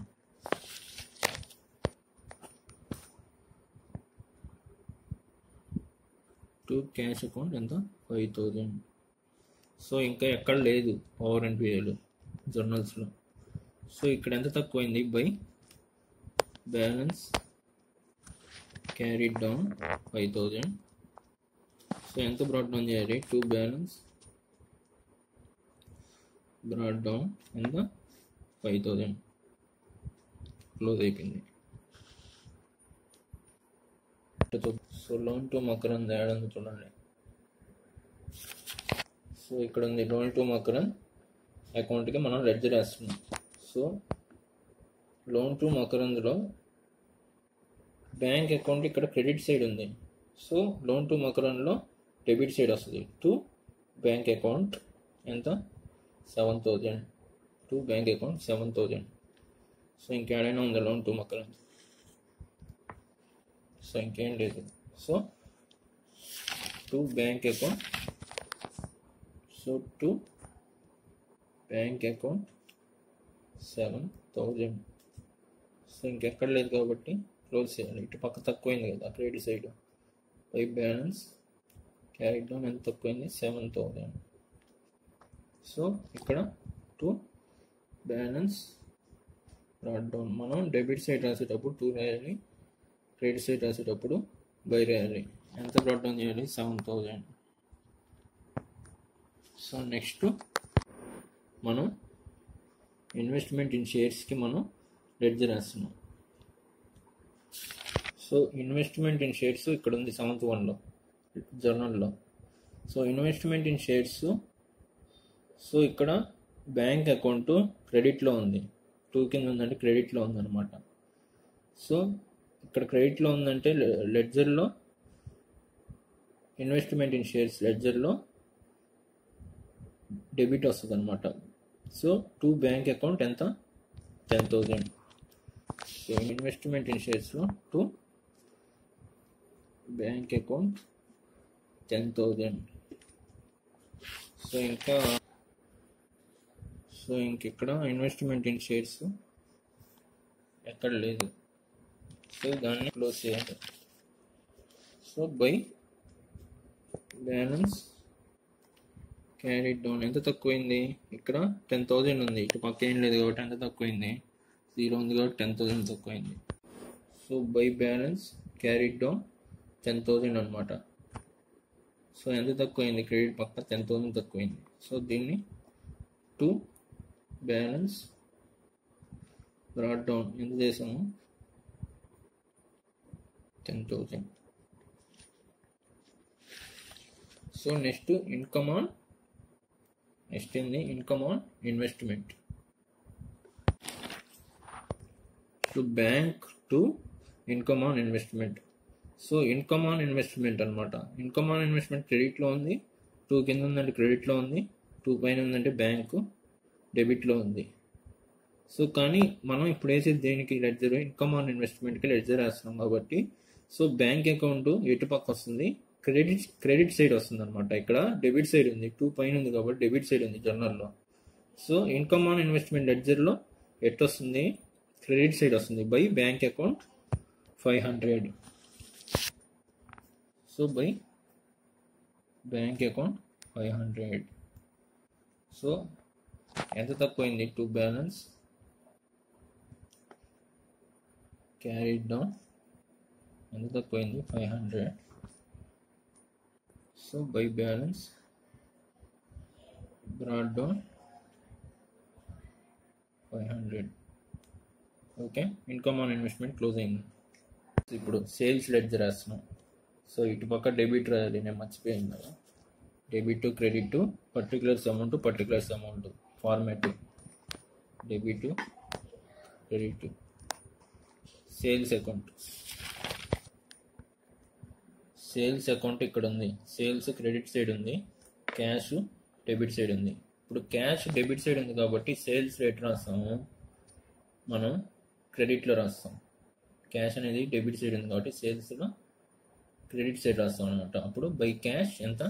to cash account ఎంత ఫైవ్ థౌజండ్ సో ఇంకా ఎక్కడ లేదు పవర్ అండ్ ఫ్యూయల్ జర్నల్స్లో సో ఇక్కడ ఎంత తక్కువైంది by balance carried down five thousand so ఎంత బ్రాడ్ డౌన్ చేయాలి టూ బ్యాలెన్స్ బ్రాడ్ డౌన్ ఎంత ఫైవ్ థౌజండ్ క్లోజ్ అయిపోయింది so loan to Makaran add ఉంది చూడండి సో ఇక్కడ ఉంది లోన్ టు మకరన్ అకౌంట్కి మనం లెడ్జర్ వేస్తున్నాం సో లోన్ టు మకరంద్లో బ్యాంక్ అకౌంట్ ఇక్కడ క్రెడిట్ సైడ్ ఉంది సో లోన్ టు మకరంలో డెబిట్ సైడ్ వస్తుంది టు బ్యాంక్ అకౌంట్ ఎంత seven thousand to bank account seven thousand so ఇంకేడైనా ఉందా లోన్ టు మకరం సో ఇంకేం లేదు so to bank account so to bank account seven thousand so ఇంకెక్కడ లేదు కాబట్టి క్లోజ్ చేయాలి ఇటు పక్క తక్కువైంది కదా క్రెడిట్ సైడ్ పై బ్యాలెన్స్ క్యారీ డౌన్ ఎంత తక్కువైంది సెవెన్ థౌజండ్ సో ఇక్కడ టూ బ్యాలెన్స్ బ్రాడ్ డౌన్ మనం డెబిట్ సైడ్ రాసేటప్పుడు టూ రాయాలి క్రెడిట్ సైడ్ రాసేటప్పుడు బై రాయాలి ఎంత బ్రాడ్ డౌన్ చేయాలి సెవెన్ థౌజండ్ సో నెక్స్ట్ మనం ఇన్వెస్ట్మెంట్ ఇన్ షేర్స్కి మనం లెడ్జర్ రాస్తున్నాం సో ఇన్వెస్ట్మెంట్ ఇన్ షేర్స్ ఇక్కడ ఉంది సెవెంత్ వన్లో జర్నల్లో so investment in shares so ఇక్కడ బ్యాంక్ అకౌంట్ క్రెడిట్లో ఉంది టూ కింద ఉందంటే క్రెడిట్లో ఉందన్నమాట సో ఇక్కడ క్రెడిట్లో ఉందంటే లెడ్జర్లో ఇన్వెస్ట్మెంట్ ఇన్ షేర్స్ లెడ్జర్లో డెబిట్ వస్తుంది అనమాట సో టూ బ్యాంక్ అకౌంట్ ఎంత ten thousand so investment in షేర్స్లో to bank account ten thousand so ఇంకా సో ఇంక ఇక్కడ ఇన్వెస్ట్మెంట్ ఇన్ షేర్స్ ఎక్కడ లేదు సో దాన్ని క్లోజ్ చేయాలి so by balance carry down ఎంత తక్కువైంది ఇక్కడ టెన్ థౌజండ్ ఉంది ఇటు పక్క ఏం లేదు కాబట్టి ఎంత తక్కువైంది జీరో ఉంది కాబట్టి టెన్ థౌజండ్ తక్కువైంది so by balance carry down ten thousand అనమాట సో ఎంత తక్కువైంది క్రెడిట్ పక్క టెన్ థౌసండ్ తక్కువైంది సో దీన్ని టు బ్యాలెన్స్ బ్రాడ్ డౌన్ ఎంత చేసాము ten thousand so next income on next ఏంది income on investment to bank to income on investment so income on investment అనమాట ఇన్కమ్ ఆన్ ఇన్వెస్ట్మెంట్ క్రెడిట్లో ఉంది to కింద ఉందంటే క్రెడిట్లో ఉంది టూ పైన ఉందంటే బ్యాంకు డెబిట్లో ఉంది సో కానీ మనం ఇప్పుడు వేసేది దేనికి లెడ్జర్ ఇన్కమ్ ఆన్ ఇన్వెస్ట్మెంట్కి లెడ్జర్ వేస్తున్నాం కాబట్టి సో బ్యాంక్ అకౌంట్ ఎటు పక్క వస్తుంది క్రెడిట్ క్రెడిట్ సైడ్ వస్తుంది అనమాట ఇక్కడ డెబిట్ సైడ్ ఉంది టూ పైన ఉంది కాబట్టి డెబిట్ సైడ్ ఉంది జర్నల్లో సో ఇన్కమ్ ఆన్ ఇన్వెస్ట్మెంట్ లెడ్జర్లో ఎట్ వస్తుంది క్రెడిట్ సైడ్ వస్తుంది by bank account five hundred so by bank account five hundred so ఎంత తక్కువైంది టు బ్యాలెన్స్ క్యారీడ్ డౌన్ ఎంత తక్కువైంది five hundred so by balance brought down five hundred okay income on investment close అయింది ఇప్పుడు sales ledger వేస్తున్నాం so ఇటుపక్క debit రాయాలి నేను మర్చిపోయాను కదా debit credit particulars amount particulars amount format debit credit sales account sales account ఇక్కడ ఉంది సేల్స్ క్రెడిట్ సైడ్ ఉంది క్యాష్ డెబిట్ సైడ్ ఉంది ఇప్పుడు క్యాష్ డెబిట్ సైడ్ ఉంది కాబట్టి సేల్స్ రేట్ రాస్తాము మనం క్రెడిట్లో రాస్తాం క్యాష్ అనేది డెబిట్ సైడ్ ఉంది కాబట్టి సేల్స్లో క్రెడిట్ సైడ్ రాస్తాం అనమాట అప్పుడు బై క్యాష్ ఎంత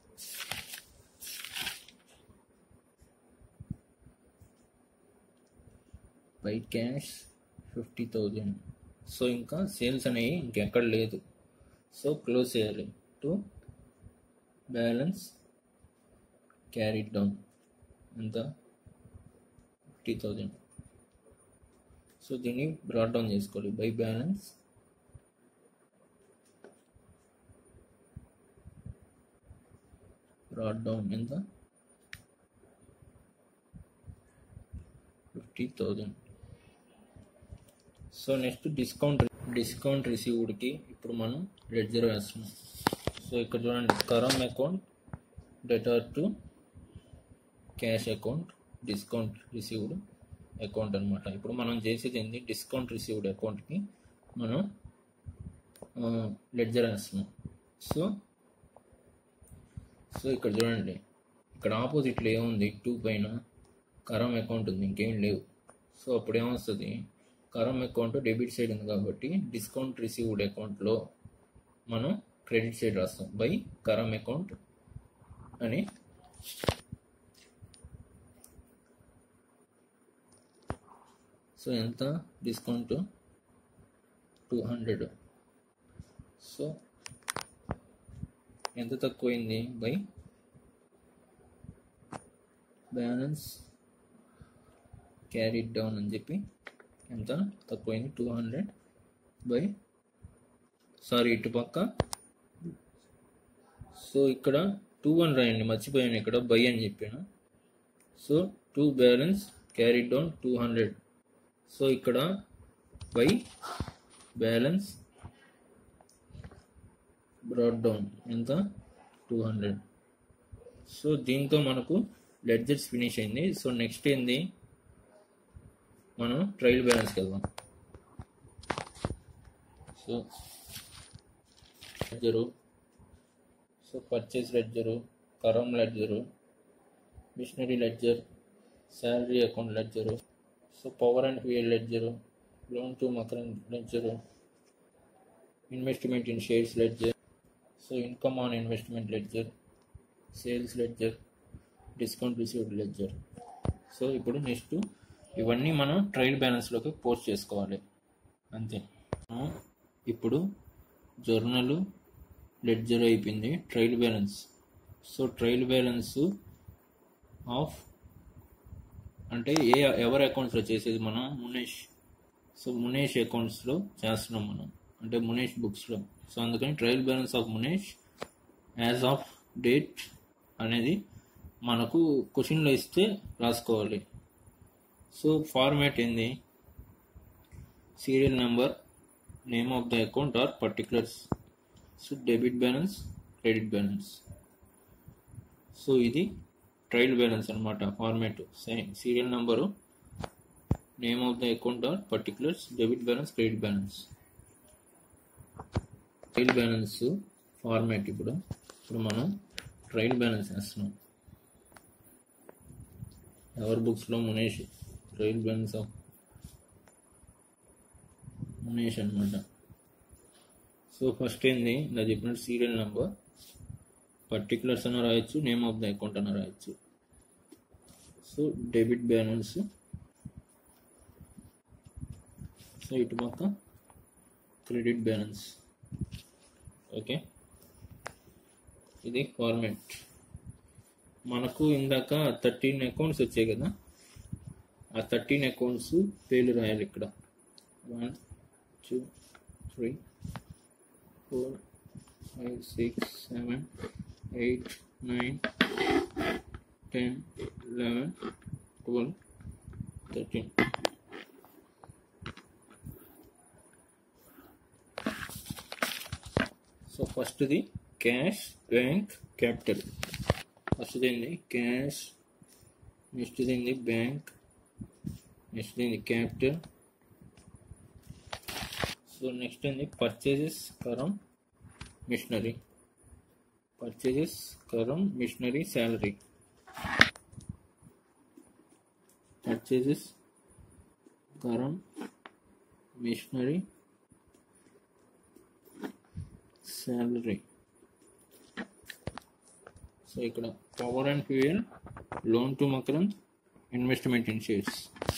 by cash fifty thousand so ఇంకా సేల్స్ అనేవి ఇంకెక్కడ లేదు సో క్లోజ్ చేయాలి టు బ్యాలెన్స్ క్యారీ డౌన్ ఎంత ఫిఫ్టీ థౌజండ్ సో దీన్ని బ్రాడ్ డౌన్ చేసుకోవాలి బై బ్యాలెన్స్ బ్రాడ్ డౌన్ ఎంత fifty thousand so next discount discount రిసీవ్డ్కి ఇప్పుడు మనం లెడ్జర్ వేస్తున్నాం సో ఇక్కడ చూడండి Karam account debtor to cash account discount received account అనమాట ఇప్పుడు మనం చేసేది ఏంటి డిస్కౌంట్ రిసీవ్డ్ అకౌంట్కి మనం లెడ్జర్ వేస్తున్నాం సో సో ఇక్కడ చూడండి ఇక్కడ ఆపోజిట్లో ఏముంది టూ పైన కరమ్ అకౌంట్ ఉంది ఇంకేం లేవు సో అప్పుడు ఏమొస్తుంది కరమ్ అకౌంట్ డెబిట్ సైడ్ ఉంది కాబట్టి డిస్కౌంట్ రిసీవ్డ్ అకౌంట్లో మనం క్రెడిట్ సైడ్ రాస్తాం బై కరమ్ అకౌంట్ అని సో ఎంత డిస్కౌంట్ టూ హండ్రెడ్ సో ఎంత తక్కువైంది బై బ్యాలెన్స్ క్యారీ డౌన్ అని చెప్పి ఎంత తక్కువైంది టూ హండ్రెడ్ బై సారీ ఇటు పక్క సో ఇక్కడ టూ వన్ రాయండి మర్చిపోయాను ఇక్కడ బై అని చెప్పాను so to balance carry down two hundred so ఇక్కడ బై బ్యాలెన్స్ బ్రాడ్ డౌన్ ఎంత టూ హండ్రెడ్ సో దీంతో మనకు లెడ్జర్స్ ఫినిష్ అయింది సో నెక్స్ట్ ఏంది మనం ట్రయల్ బ్యాలెన్స్కి వెళ్దాం so ledger so purchase ledger Karam ledger machinery ledger salary account ledger so power and fuel ledger loan to Makaram ledger investment in shares ledger so income on investment ledger sales ledger discount received ledger so ఇప్పుడు next ఇవన్నీ మనం trial బ్యాలెన్స్లోకి post చేసుకోవాలి అంతే మనం ఇప్పుడు journal ledger అయిపోయింది trial balance so trial balance of అంటే ఏ ఎవరి అకౌంట్స్లో చేసేది మనం మునేష్ సో మునేష్ అకౌంట్స్లో చేస్తున్నాం మనం అంటే మునేష్ బుక్స్లో సో అందుకని trial balance of Munesh as of date అనేది మనకు క్వశ్చన్లో ఇస్తే రాసుకోవాలి సో ఫార్మాట్ ఏంది serial number name of the account or particulars so debit balance credit balance so ఇది ట్రయల్ బ్యాలెన్స్ అనమాట format serial number name of the account or particulars debit balance credit balance trial balance format ఇప్పుడు ఇప్పుడు మనం trial balance వేస్తున్నాం ఎవరి బుక్స్లో Munesh trial balance of Munesh అనమాట so first ఏంది నా చెప్పినట్టు సీరియల్ నెంబర్ పర్టికులర్స్ అన్న రాయొచ్చు నేమ్ ఆఫ్ ద అకౌంట్ అన్న రాయొచ్చు సో డెబిట్ బ్యాలెన్స్ సో ఇటు పక్క క్రెడిట్ బ్యాలెన్స్ ఓకే ఇది ఫార్మాట్ మనకు ఇందాక థర్టీన్ అకౌంట్స్ వచ్చాయి కదా ఆ థర్టీన్ అకౌంట్స్ పేర్లు రాయాలి ఇక్కడ one two three four five six seven eight nine ten eleven twelve thirteen so ఫస్ట్ది క్యాష్ బ్యాంక్ క్యాపిటల్ ఫస్ట్ది ఏంది క్యాష్ నెక్స్ట్ది ఏంది బ్యాంక్ నెక్స్ట్ ఏంది క్యాపిటల్ సో నెక్స్ట్ ఏంది purchases Karam machinery purchases Karam machinery salary purchases Karam machinery salary so ఇక్కడ power and fuel loan to Makarand investment in shares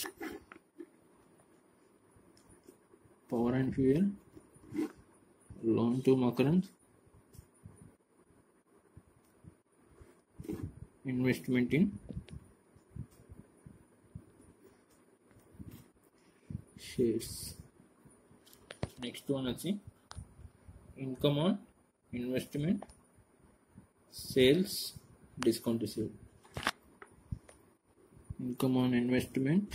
power and fuel loan to Makarand investment in shares next one వచ్చి income on investment sales discount receive income on investment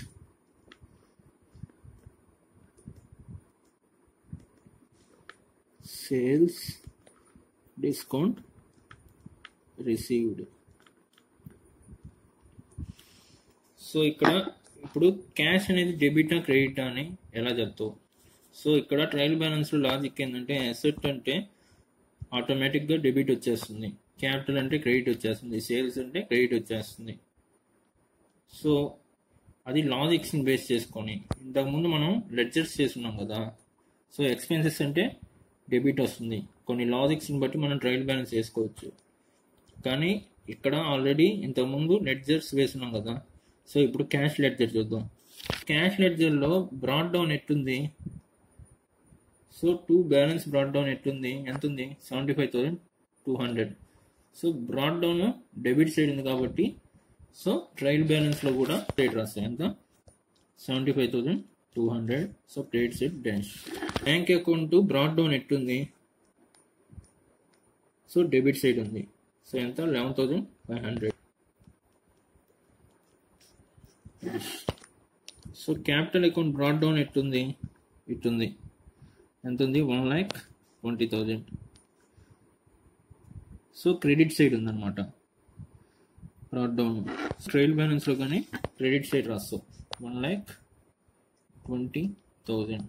sales discount received so ఇక్కడ ఇప్పుడు cash అనేది debit credit అని ఎలా చెప్తావు so ఇక్కడ trial balance logic ఏంటంటే asset అంటే ఆటోమేటిక్గా డెబిట్ వచ్చేస్తుంది క్యాపిటల్ అంటే క్రెడిట్ వచ్చేస్తుంది సేల్స్ అంటే క్రెడిట్ వచ్చేస్తుంది సో అది లాజిక్స్ని బేస్ చేసుకొని ఇంతకుముందు మనం లెడ్జర్స్ చేస్తున్నాం కదా సో ఎక్స్పెన్సెస్ అంటే డెబిట్ వస్తుంది కొన్ని లాజిక్స్ని బట్టి మనం ట్రయల్ బ్యాలెన్స్ వేసుకోవచ్చు కానీ ఇక్కడ ఆల్రెడీ ఇంతకుముందు లెడ్జర్స్ వేస్తున్నాం కదా సో ఇప్పుడు క్యాష్ లెడ్జర్ చూద్దాం క్యాష్ లెడ్జర్లో బ్రాడ్ డౌన్ ఎట్టుంది so to balance brought down ఎట్లుంది ఎంత ఉంది seventy five thousand two hundred so brought down debit side ఉంది కాబట్టి సో ట్రయల్ బ్యాలెన్స్లో కూడా రేట్ రాస్తాయి ఎంత seventy five thousand two hundred so credit side dash bank account brought down ఎట్టుంది సో డెబిట్ సైడ్ ఉంది సో ఎంత eleven thousand five hundred so capital account brought down ఎట్టుంది ఇట్టుంది ఎంత ఉంది one lakh twenty thousand so credit side ఉందన్నమాట brought down trial బ్యాలెన్స్లో కానీ credit side రాస్తావు one lakh twenty thousand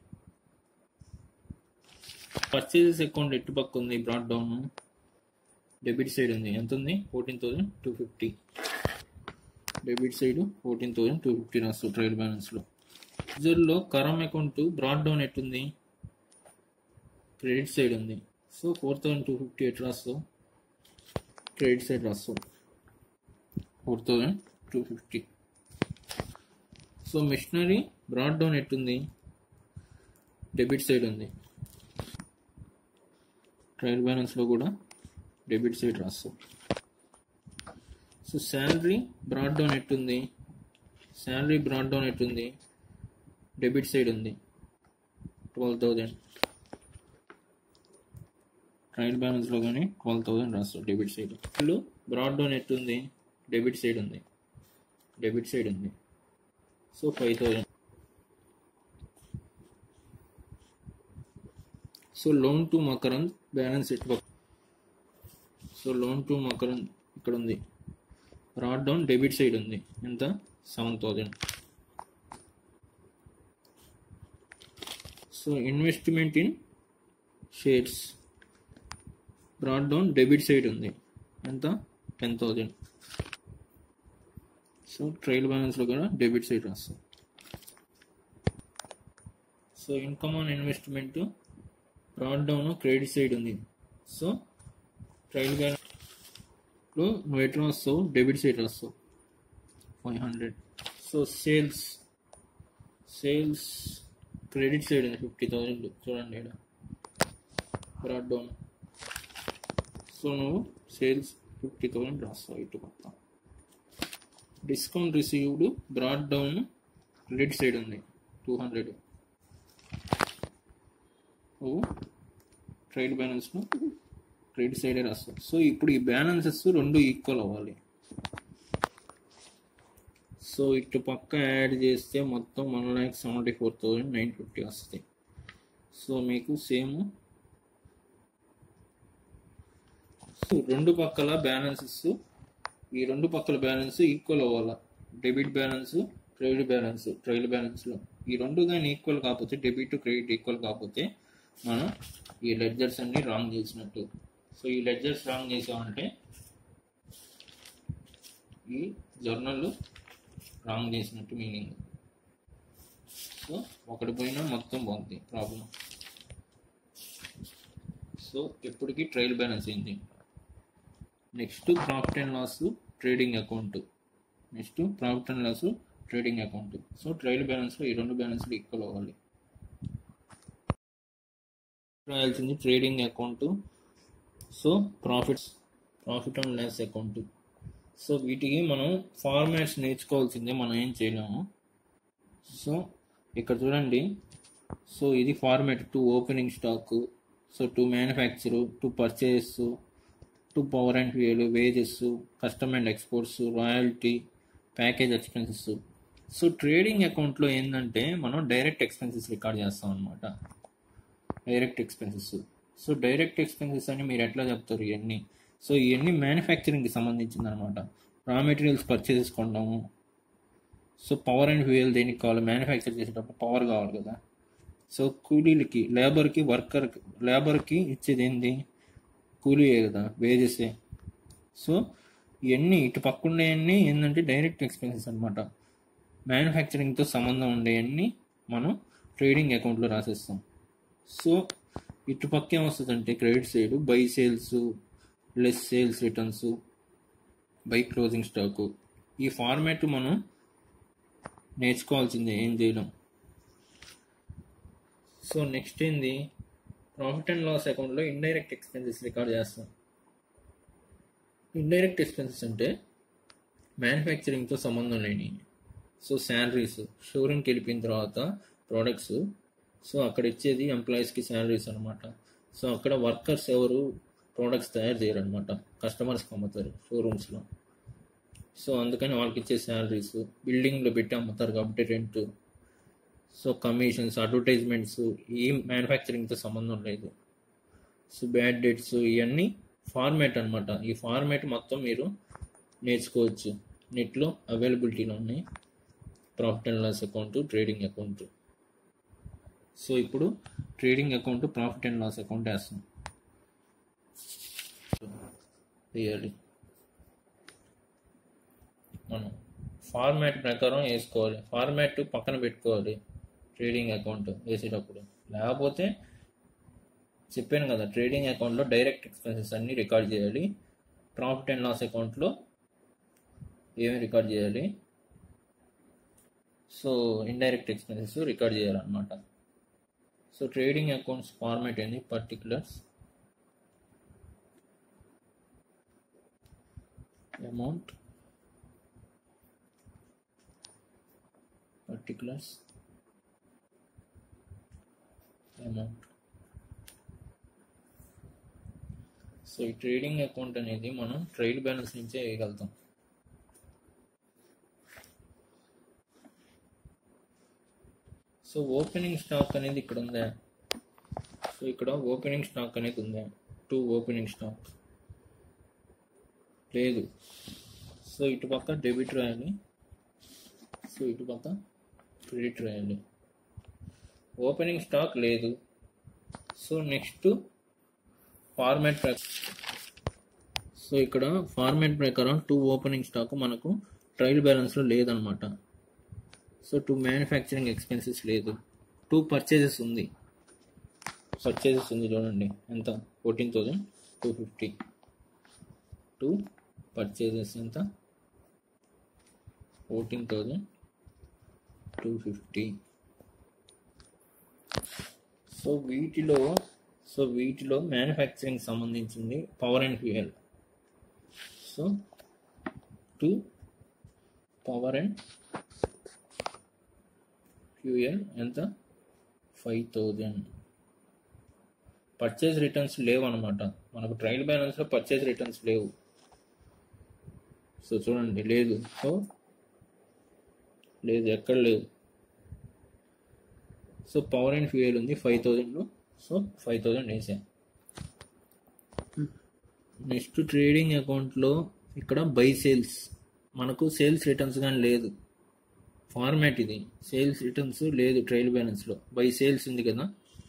purchases account ఎటు పక్క ఉంది బ్రాడ్ డౌన్ డెబిట్ సైడ్ ఉంది ఎంత ఉంది fourteen thousand two fifty debit side fourteen thousand two fifty రాస్తావు ట్రయల్ బ్యాలెన్స్లో రిజర్వ్లో కరం అకౌంట్ బ్రాడ్ డౌన్ ఎట్టుంది క్రెడిట్ సైడ్ ఉంది so four thousand two fifty ఎట్ రాస్తావు క్రెడిట్ సైడ్ రాస్తావు four thousand two fifty so machinery brought down ఎట్టుంది debit side ఉంది ట్రయల్ బ్యాలెన్స్లో కూడా డెబిట్ సైడ్ రాస్తాం సో శాలరీ బ్రాడ్ డౌన్ ఎట్టుంది శాలరీ బ్రాడ్ డౌన్ ఎట్టుంది డెబిట్ సైడ్ ఉంది ట్వెల్వ్ థౌజండ్ ట్రయల్ బ్యాలెన్స్లో కానీ ట్వెల్వ్ థౌసండ్ రాస్తావు డెబిట్ సైడ్ ఇప్పుడు బ్రాడ్ డౌన్ ఎట్టుంది డెబిట్ సైడ్ ఉంది డెబిట్ సైడ్ ఉంది so five thousand so loan to Makarand balance ఎటు సో లోన్ టు మకరంద్ ఇక్కడ ఉంది బ్రాడ్ డౌన్ డెబిట్ సైడ్ ఉంది ఎంత seven thousand so investment in shares brought down debit side ఉంది ఎంత టెన్ థౌజండ్ సో ట్రయల్ బ్యాలెన్స్లో కూడా డెబిట్ సైడ్ రాస్తాం so income on investment brought down credit side ఉంది సో ట్రయల్ బ్యాలెన్స్లో నువ్వు ఎట్లా రాస్తావు డెబిట్ సైడ్ రాస్తావు five hundred so sales sales credit side ఉంది ఫిఫ్టీ థౌజండ్ చూడండి ఇక్కడ బ్రాడ్ డౌన్ సో నువ్వు సేల్స్ ఫిఫ్టీ థౌజండ్ రాస్తావు ఇటు పక్క discount received brought down credit side ఉంది టూ హండ్రెడ్ నువ్వు ట్రేడ్ బ్యాలెన్స్ను క్రెడిట్ సైడే రాస్తావు సో ఇప్పుడు ఈ బ్యాలెన్సెస్ రెండు ఈక్వల్ అవ్వాలి సో ఇటు పక్క యాడ్ చేస్తే మొత్తం one lakh seventy four thousand nine fifty వస్తుంది సో మీకు సేమ్ సో రెండు పక్కల బ్యాలెన్సెస్ ఈ రెండు పక్కల బ్యాలెన్స్ ఈక్వల్ అవ్వాలి debit balance credit balance trial బ్యాలెన్స్లో ఈ రెండు కానీ ఈక్వల్ కాకపోతే డెబిట్ క్రెడిట్ ఈక్వల్ కాకపోతే మనం ఈ లెడ్జర్స్ అన్ని రాంగ్ చేసినట్టు సో ఈ లెడ్జర్స్ రాంగ్ చేసామంటే ఈ జర్నల్ రాంగ్ చేసినట్టు మీనింగ్ సో ఒకటి పోయినా మొత్తం బాగుంది ప్రాబ్లం సో ఎప్పటికీ ట్రయల్ బ్యాలెన్స్ అయింది next profit and loss trading account next profit and loss trading account so trial బ్యాలెన్స్లో ఈ రెండు బ్యాలెన్స్లు ఈక్వల్ అవ్వాలి రాయాల్సింది trading account so profits profit and loss account so వీటికి మనం ఫార్మాట్స్ నేర్చుకోవాల్సిందే మనం ఏం చేయలేము సో ఇక్కడ చూడండి సో ఇది format to opening stock so to manufacture to purchase to power and fuel wages custom and exports royalty package expenses so trading అకౌంట్లో ఏంటంటే మనం డైరెక్ట్ ఎక్స్పెన్సెస్ రికార్డ్ చేస్తాం అనమాట direct expenses so direct expenses అని మీరు ఎట్లా చెప్తారు ఇవన్నీ సో ఇవన్నీ మ్యానుఫ్యాక్చరింగ్కి సంబంధించింది అనమాట రా మెటీరియల్స్ పర్చేసెస్ కొంటాము సో పవర్ అండ్ ఫ్యూయల్ దేనికి కావాలి మ్యానుఫ్యాక్చర్ చేసేటప్పుడు పవర్ కావాలి కదా సో కూలీలకి లేబర్కి వర్కర్కి లేబర్కి ఇచ్చేది ఏంది కూలీయే కదా వేజెసే సో ఇవన్నీ ఇటు పక్క ఉండేవన్నీ ఏంటంటే డైరెక్ట్ ఎక్స్పెన్సెస్ అనమాట మ్యానుఫ్యాక్చరింగ్తో సంబంధం ఉండేవన్నీ మనం ట్రేడింగ్ అకౌంట్లో రాసేస్తాం సో ఇటు పక్క ఏమొస్తుందంటే credit side by sales less sales returns by closing stock ఈ ఫార్మాట్ మనం నేర్చుకోవాల్సిందే ఏం చేయడం సో నెక్స్ట్ ఏంది ప్రాఫిట్ అండ్ లాస్ అకౌంట్లో ఇండైరెక్ట్ ఎక్స్పెన్సెస్ రికార్డ్ చేస్తాం ఇండైరెక్ట్ ఎక్స్పెన్సెస్ అంటే మ్యానుఫ్యాక్చరింగ్తో సంబంధం లేని సో శాలరీస్ షోరూమ్కి వెళ్ళిపోయిన తర్వాత ప్రోడక్ట్స్ సో అక్కడ ఇచ్చేది ఎంప్లాయీస్కి శాలరీస్ అనమాట సో అక్కడ వర్కర్స్ ఎవరు ప్రోడక్ట్స్ తయారు చేయరు అనమాట కస్టమర్స్కి అమ్ముతారు షోరూమ్స్లో సో అందుకని వాళ్ళకి ఇచ్చే శాలరీస్ బిల్డింగ్లో పెట్టి అమ్ముతారు కాబట్టి రెంట్ సో కమిషన్స్ అడ్వర్టైజ్మెంట్స్ ఈ మ్యానుఫ్యాక్చరింగ్తో సంబంధం లేదు సో బ్యాడ్ డేట్స్ ఇవన్నీ ఫార్మాట్ అనమాట ఈ ఫార్మాట్ మొత్తం మీరు నేర్చుకోవచ్చు నెట్లో అవైలబిలిటీలో ఉన్నాయి profit and loss account trading account so ఇప్పుడు trading account profit and loss account వేస్తాం వేయాలి మనం ఫార్మాట్ ప్రకారం వేసుకోవాలి ఫార్మాట్ పక్కన పెట్టుకోవాలి ట్రేడింగ్ అకౌంట్ వేసేటప్పుడు లేకపోతే చెప్పాను కదా ట్రేడింగ్ అకౌంట్లో డైరెక్ట్ ఎక్స్పెన్సెస్ అన్నీ రికార్డ్ చేయాలి ప్రాఫిట్ అండ్ లాస్ అకౌంట్లో ఏమి రికార్డ్ చేయాలి సో ఇండైరెక్ట్ ఎక్స్పెన్సెస్ రికార్డ్ చేయాలన్నమాట సో ట్రేడింగ్ అకౌంట్స్ ఫార్మాట్ ఏంది particulars amount particulars amount so ఈ ట్రేడింగ్ అకౌంట్ అనేది మనం ట్రైల్ బ్యాలెన్స్ నుంచే వేయగలుగుతాం సో ఓపెనింగ్ స్టాక్ అనేది ఇక్కడ ఉందా సో ఇక్కడ ఓపెనింగ్ స్టాక్ అనేది ఉందా టూ ఓపెనింగ్ స్టాక్ లేదు సో ఇటు పక్క డెబిట్ రాయాలి సో ఇటు పక్క క్రెడిట్ రాయాలి ఓపెనింగ్ స్టాక్ లేదు సో నెక్స్ట్ ఫార్మాట్ ప్రకారం సో ఇక్కడ ఫార్మాట్ ప్రకారం టూ ఓపెనింగ్ స్టాక్ మనకు ట్రయల్ బ్యాలెన్స్లో లేదనమాట సో టూ మ్యానుఫ్యాక్చరింగ్ ఎక్స్పెన్సెస్ లేదు టూ పర్చేజెస్ ఉంది పర్చేజెస్ ఉంది చూడండి ఎంత fourteen thousand two fifty to purchases ఎంత fourteen thousand two fifty so వీటిలో సో వీటిలో మ్యానుఫ్యాక్చరింగ్ సంబంధించింది power and fuel so two power and fuel ఎంత ఫైవ్ థౌజండ్ పర్చేజ్ రిటర్న్స్ లేవు అనమాట మనకు ట్రయల్ బ్యాలెన్స్లో పర్చేజ్ రిటర్న్స్ లేవు సో చూడండి లేదు సో లేదు ఎక్కడ లేదు సో పవర్ అండ్ ఫ్యూయల్ ఉంది ఫైవ్ థౌజండ్లో సో ఫైవ్ థౌజండ్ వేసాను నెక్స్ట్ ట్రేడింగ్ అకౌంట్లో ఇక్కడ బై సేల్స్ మనకు సేల్స్ రిటర్న్స్ కానీ లేదు ఫార్మాట్ ఇది సేల్స్ రిటర్న్స్ లేదు ట్రయల్ బ్యాలెన్స్లో బై సేల్స్ ఉంది కదా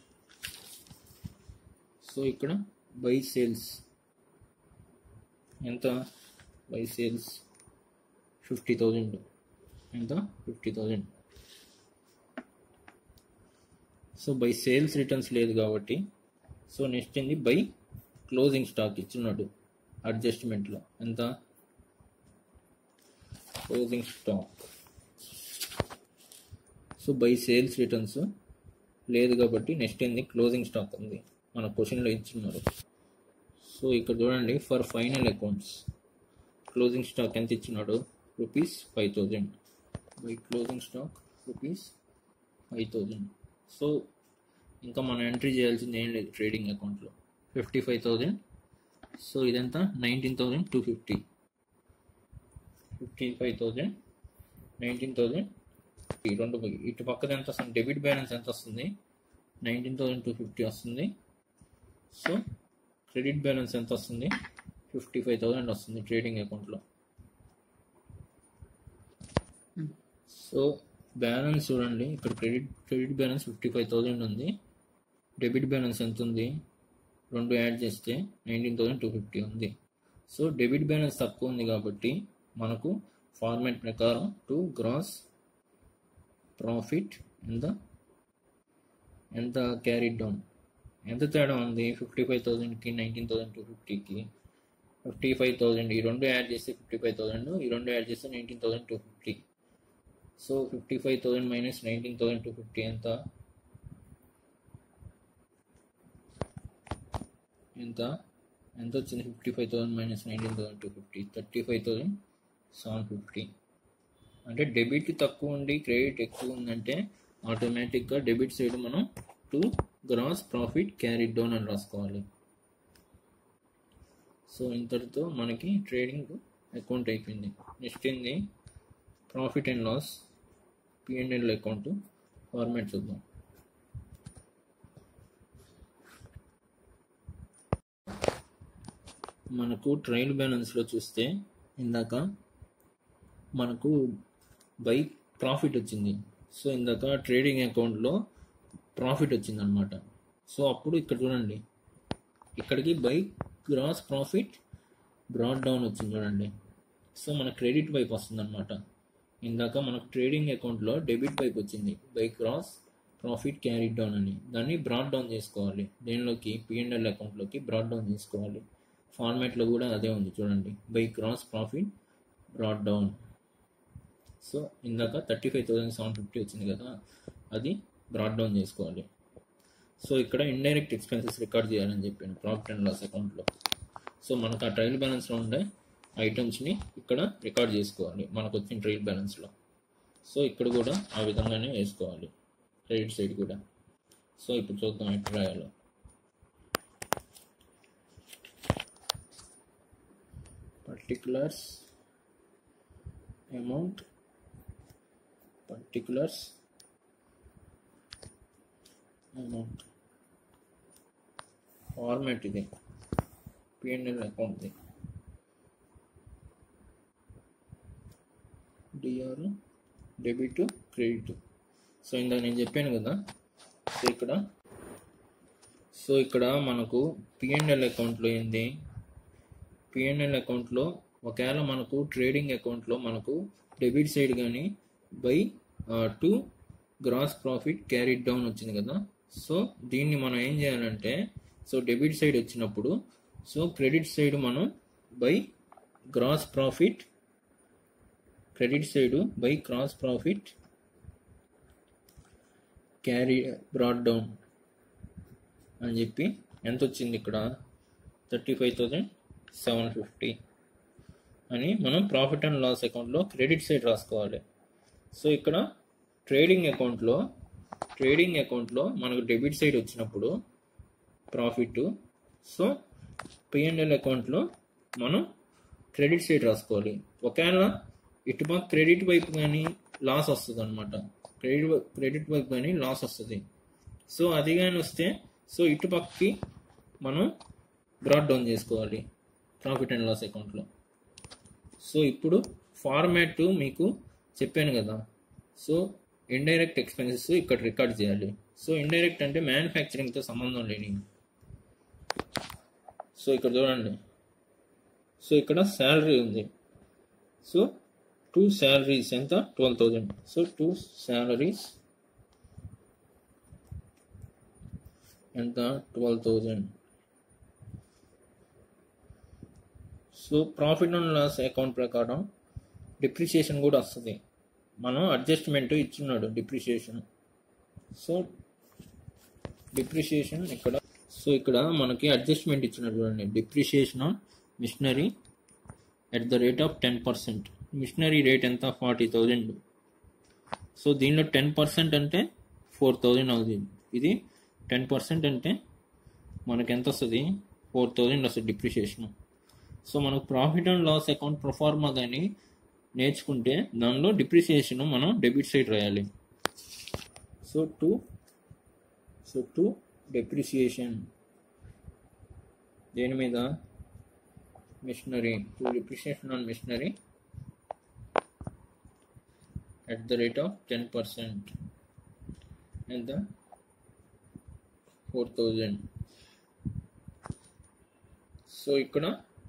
సో ఇక్కడ బై సేల్స్ ఎంత బై సేల్స్ ఫిఫ్టీ థౌజండ్ ఎంత fifty thousand so by sales returns లేదు కాబట్టి సో నెక్స్ట్ ఏంది బై క్లోజింగ్ స్టాక్ ఇచ్చినాడు అడ్జస్ట్మెంట్లో ఎంత closing stock so by sales returns లేదు కాబట్టి నెక్స్ట్ ఏంది క్లోజింగ్ స్టాక్ ఉంది మన క్వశ్చన్లో ఇచ్చిన్నారు సో ఇక్కడ చూడండి for final accounts closing stock ఎంత ఇచ్చినాడు rupees five thousand by closing stock rupees five thousand so ఇంకా మనం ఎంట్రీ చేయాల్సింది ఏం లేదు ట్రేడింగ్ అకౌంట్లో ఫిఫ్టీ ఫైవ్ థౌజండ్ సో ఇదంతా nineteen thousand two fifty fifty five thousand nineteen thousand ఈ రెండు ఇటు పక్కన ఎంత వస్తుంది డెబిట్ బ్యాలెన్స్ ఎంత వస్తుంది నైన్టీన్ థౌజండ్ టూ ఫిఫ్టీ వస్తుంది సో క్రెడిట్ బ్యాలెన్స్ ఎంత వస్తుంది ఫిఫ్టీ ఫైవ్ థౌజండ్ వస్తుంది ట్రేడింగ్ అకౌంట్లో సో బ్యాలెన్స్ చూడండి ఇక్కడ credit credit balance fifty five thousand ఉంది డెబిట్ బ్యాలెన్స్ ఎంత ఉంది రెండు యాడ్ చేస్తే నైన్టీన్ థౌజండ్ టూ ఫిఫ్టీ ఉంది సో డెబిట్ బ్యాలెన్స్ తక్కువ ఉంది కాబట్టి మనకు ఫార్మాట్ ప్రకారం టు గ్రాస్ ప్రాఫిట్ ఎంత ఎంత క్యారీ డౌన్ ఎంత తేడా ఉంది ఫిఫ్టీ ఫైవ్ థౌజండ్కి నైన్టీన్ థౌజండ్ టూ ఫిఫ్టీకి ఫిఫ్టీ ఫైవ్ థౌజండ్ ఈ రెండు యాడ్ చేస్తే ఫిఫ్టీ ఫైవ్ థౌజండ్ ఈ రెండు యాడ్ చేస్తే nineteen thousand two fifty so fifty five thousand minus nineteen thousand two fifty ఎంత ఎంత ఎంత వచ్చింది fifty five thousand minus nineteen thousand two fifty thirty five thousand seven fifty అంటే debit తక్కువ ఉండి క్రెడిట్ ఎక్కువ ఉందంటే ఆటోమేటిక్గా డెబిట్ సైడ్ మనం to gross profit carry down అని రాసుకోవాలి సో ఇంతటితో మనకి ట్రేడింగ్ అకౌంట్ అయిపోయింది నెక్స్ట్ ఏంది profit and loss PNL account format చూద్దాం మనకు ట్రయల్ బ్యాలెన్స్లో చూస్తే ఇందాక మనకు బై ప్రాఫిట్ వచ్చింది సో ఇందాక ట్రేడింగ్ అకౌంట్లో ప్రాఫిట్ వచ్చింది అనమాట సో అప్పుడు ఇక్కడ చూడండి ఇక్కడికి by gross profit brought down వచ్చింది చూడండి సో మన క్రెడిట్ వైపు వస్తుంది అనమాట ఇందాక మనకు ట్రేడింగ్ అకౌంట్లో డెబిట్ వైపు వచ్చింది by gross profit carry down అని దాన్ని బ్రాడ్ డౌన్ చేసుకోవాలి దేనిలోకి పిఎన్ఎల్ అకౌంట్లోకి బ్రాడ్ డౌన్ చేసుకోవాలి ఫార్మాట్లో కూడా అదే ఉంది చూడండి by gross profit brought down so ఇందాక thirty five thousand seven fifty వచ్చింది కదా అది బ్రాడ్ డౌన్ చేసుకోవాలి సో ఇక్కడ ఇండైరెక్ట్ ఎక్స్పెన్సెస్ రికార్డ్ చేయాలని చెప్పాను ప్రాఫిట్ అండ్ లాస్ అకౌంట్లో సో మనకు ఆ ట్రయల్ బ్యాలెన్స్లో ఉండే ఐటమ్స్ని ఇక్కడ రికార్డ్ చేసుకోవాలి మనకు వచ్చిన ట్రయల్ బ్యాలెన్స్లో సో ఇక్కడ కూడా ఆ విధంగానే వేసుకోవాలి క్రెడిట్ సైడ్ కూడా సో ఇప్పుడు చూద్దాం ఎట్లా రాయాలో particulars amount particulars amount format ఇది పిఎన్ఎల్ అకౌంట్ది డిఆర్ డెబిట్ క్రెడిట్ సో ఇందాక నేను చెప్పాను కదా సో ఇక్కడ సో ఇక్కడ మనకు పిఎన్ఎల్ అకౌంట్లో ఏంది పిఎన్ఎల్ అకౌంట్లో ఒకవేళ మనకు ట్రేడింగ్ అకౌంట్లో మనకు డెబిట్ సైడ్ కానీ by to gross profit carried down వచ్చింది కదా సో దీన్ని మనం ఏం చేయాలంటే సో డెబిట్ సైడ్ వచ్చినప్పుడు సో క్రెడిట్ సైడ్ మనం by gross profit credit side by gross profit carry brought down అని చెప్పి ఎంత వచ్చింది ఇక్కడ thirty five thousand seven fifty అని మనం ప్రాఫిట్ అండ్ లాస్ అకౌంట్లో క్రెడిట్ సైడ్ రాసుకోవాలి సో ఇక్కడ ట్రేడింగ్ అకౌంట్లో ట్రేడింగ్ అకౌంట్లో మనకు డెబిట్ సైడ్ వచ్చినప్పుడు ప్రాఫిట్ సో పిఎన్ఎల్ అకౌంట్లో మనం క్రెడిట్ సైడ్ రాసుకోవాలి ఒకవేళ ఇటుపక్క క్రెడిట్ వైపు కానీ లాస్ వస్తుంది అనమాట క్రెడిట్ క్రెడిట్ వైపు కానీ లాస్ వస్తుంది సో అది కానీ వస్తే సో ఇటుపక్కకి మనం బ్రాడ్ డౌన్ చేసుకోవాలి ప్రాఫిట్ అండ్ లాస్ అకౌంట్లో సో ఇప్పుడు ఫార్మాట్ మీకు చెప్పాను కదా సో ఇండైరెక్ట్ ఎక్స్పెన్సెస్ ఇక్కడ రికార్డ్ చేయాలి సో ఇండైరెక్ట్ అంటే మ్యానుఫ్యాక్చరింగ్తో సంబంధం లేని సో ఇక్కడ చూడండి సో ఇక్కడ శాలరీ ఉంది సో టూ శాలరీస్ ఎంత twelve thousand so to salaries ఎంత twelve thousand so profit and loss account ప్రకారం డిప్రిషియేషన్ కూడా వస్తుంది మనం అడ్జస్ట్మెంట్ ఇచ్చున్నాడు డిప్రిషియేషన్ సో డిప్రిషియేషన్ ఇక్కడ సో ఇక్కడ మనకి అడ్జస్ట్మెంట్ ఇచ్చినాడు చూడండి depreciation on machinery at the rate of ten percent machinery rate ఎంత ఫార్టీ థౌజండ్ సో దీనిలో టెన్ పర్సెంట్ అంటే ఫోర్ థౌజండ్ అవుతుంది ఇది టెన్ పర్సెంట్ అంటే మనకి ఎంత వస్తుంది ఫోర్ థౌజండ్ వస్తుంది డిప్రిషియేషన్ సో మనకు profit and loss account proforma కానీ నేర్చుకుంటే దానిలో డిప్రిసియేషన్ మనం డెబిట్ సైడ్ రాయాలి so to so to depreciation దేని మీద machinery to depreciation on machinery at the rate of 10% and the 4000 so ఇక్కడ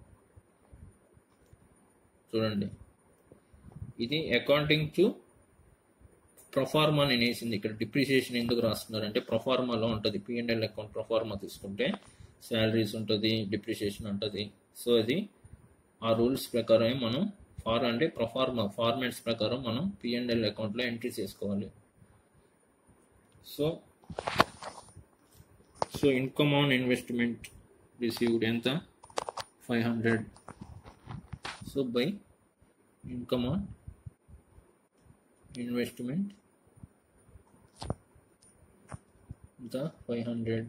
చూడండి ఇది అకౌంటింగ్ టు ప్రొఫార్మా అని వేసింది ఇక్కడ డిప్రిసియేషన్ ఎందుకు రాస్తున్నారు అంటే ప్రొఫార్మాలో ఉంటుంది పిఎన్ఎల్ అకౌంట్ ప్రొఫార్మా తీసుకుంటే శాలరీస్ ఉంటుంది డిప్రిసియేషన్ ఉంటుంది సో అది ఆ రూల్స్ ప్రకారమే మనం ఫార్ అంటే ప్రొఫార్మా ఫార్మాట్స్ ప్రకారం మనం పిఎన్ఎల్ అకౌంట్లో ఎంట్రీ చేసుకోవాలి so so income on investment received ఎంత five hundred so by income on investment ఎంత five hundred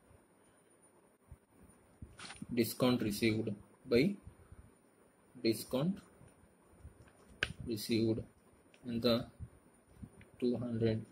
discount received by discount received ఎంత two hundred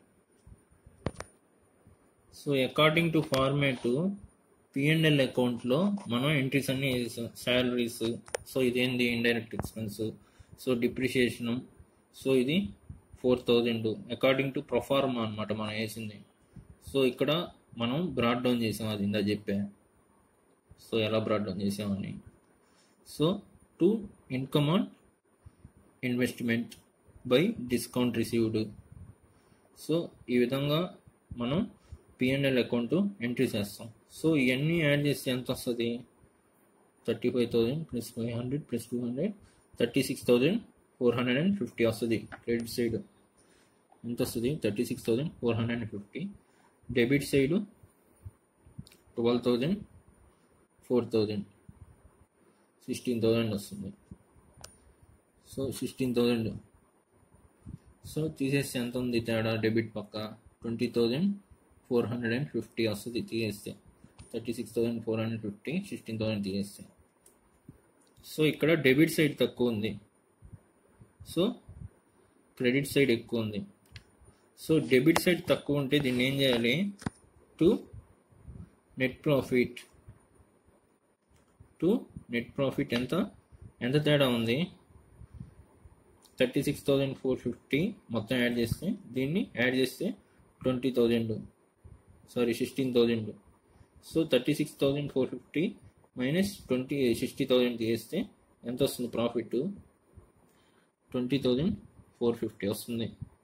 so according to format PNL అకౌంట్లో మనం entries అన్ని వేసాం శాలరీస్ సో ఇదేంది indirect expense so depreciation so ఇది four thousand according to proforma అనమాట మనం వేసింది సో ఇక్కడ మనం బ్రాడ్ డౌన్ చేసాం అది ఇందా చెప్పా సో ఎలా బ్రాడ్ డౌన్ చేసామని so to income on investment by discount received so ఈ విధంగా మనం పిఎన్ఎల్ అకౌంట్ ఎంట్రీ చేస్తాం సో ఇవన్నీ యాడ్ చేస్తే ఎంత వస్తుంది thirty five thousand plus five hundred plus two hundred thirty six thousand four hundred and fifty వస్తుంది క్రెడిట్ సైడ్ ఎంత వస్తుంది thirty six thousand four hundred and fifty debit side twelve thousand four thousand sixteen thousand వస్తుంది so sixteen thousand so తీసేస్తే ఎంత ఉంది తేడా debit పక్క twenty thousand four hundred and fifty వస్తుంది తీసేస్తే thirty six thousand four hundred fifty sixteen thousand తీసేస్తే so ఇక్కడ డెబిట్ సైడ్ తక్కువ ఉంది సో క్రెడిట్ సైడ్ ఎక్కువ ఉంది సో డెబిట్ సైడ్ తక్కువ ఉంటే దీన్ని ఏం చేయాలి to net profit to net profit ఎంత ఎంత తేడా ఉంది thirty six thousand four fifty మొత్తం యాడ్ చేస్తే దీన్ని యాడ్ చేస్తే twenty thousand sorry sixteen thousand so thirty six thousand four fifty minus twenty sixty thousand తీస్తే ఎంత వస్తుంది profit twenty thousand four fifty వస్తుంది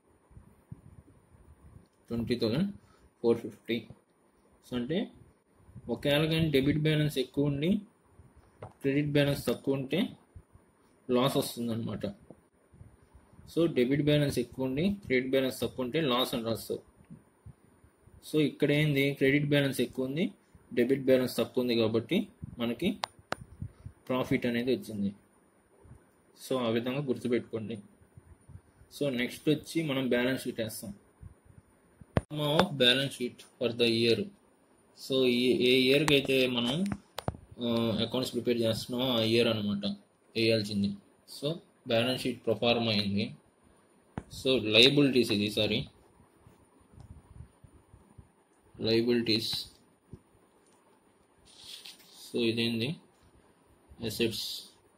twenty thousand four fifty so అంటే ఒకవేళ కానీ డెబిట్ బ్యాలెన్స్ ఎక్కువ ఉండి క్రెడిట్ బ్యాలెన్స్ తక్కువ ఉంటే లాస్ వస్తుంది అనమాట సో డెబిట్ బ్యాలెన్స్ ఎక్కువ ఉండి క్రెడిట్ బ్యాలెన్స్ తక్కువ ఉంటే లాస్ అని రాస్తావు సో ఇక్కడ ఏంది క్రెడిట్ బ్యాలెన్స్ ఎక్కువ ఉంది డెబిట్ బ్యాలెన్స్ తక్కువ ఉంది కాబట్టి మనకి ప్రాఫిట్ అనేది వచ్చింది సో ఆ విధంగా గుర్తుపెట్టుకోండి సో నెక్స్ట్ వచ్చి మనం బ్యాలెన్స్ షీట్ వేస్తాం of balance sheet for the year so ఈ ఏ ఇయర్కి అయితే మనం అకౌంట్స్ ప్రిపేర్ చేస్తున్నామో ఆ ఇయర్ అనమాట వేయాల్సింది సో బ్యాలెన్స్ షీట్ ప్రొఫార్మ్ అయింది సో లైబిలిటీస్ ఇది సారీ లైబిలిటీస్ సో ఇదేంది అసెట్స్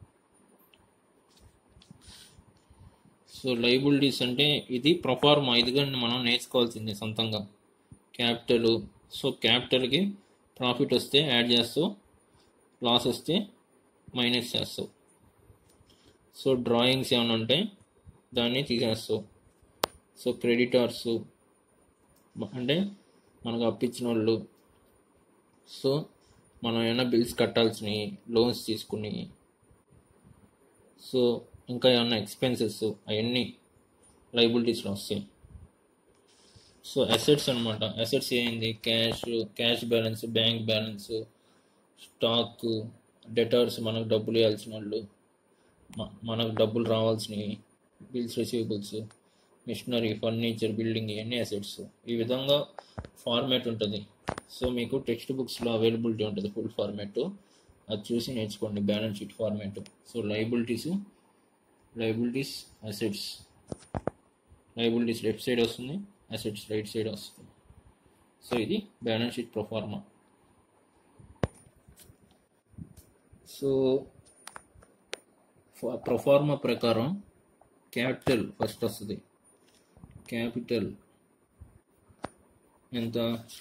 సో లైబిలిటీస్ అంటే ఇది ప్రొఫార్మా ఇది కానీ మనం నేర్చుకోవాల్సింది సొంతంగా క్యాపిటల్ సో క్యాపిటల్కి ప్రాఫిట్ వస్తే యాడ్ చేస్తావు లాస్ వస్తే మైనస్ చేస్తావు సో డ్రాయింగ్స్ ఏమైనా ఉంటే దాన్ని తీసేస్తావు సో క్రెడిటార్స్ అంటే మనకు అప్పించిన వాళ్ళు సో మనం ఏమైనా బిల్స్ కట్టాల్సినవి లోన్స్ తీసుకుని సో ఇంకా ఏమన్నా ఎక్స్పెన్సెస్ అవన్నీ లైబిలిటీస్లో వస్తాయి సో అసెట్స్ అనమాట అసెట్స్ ఏంది cash cash balance bank balance stock debtors మనకు డబ్బులు ఇవ్వాల్సిన వాళ్ళు మ- మనకు డబ్బులు రావాల్సినవి bills receivables machinery furniture building ఇవన్నీ అసెట్స్ ఈ విధంగా ఫార్మాట్ ఉంటుంది సో మీకు టెక్స్ట్ బుక్స్లో అవైలబిలిటీ ఉంటుంది ఫుల్ ఫార్మాట్ అది చూసి నేర్చుకోండి balance sheet format so liabilities liabilities assets liabilities left side వస్తుంది అసెట్స్ రైట్ సైడ్ వస్తుంది సో ఇది balance sheet proforma so proforma ప్రకారం క్యాపిటల్ ఫస్ట్ వస్తుంది క్యాపిటల్ ఎంత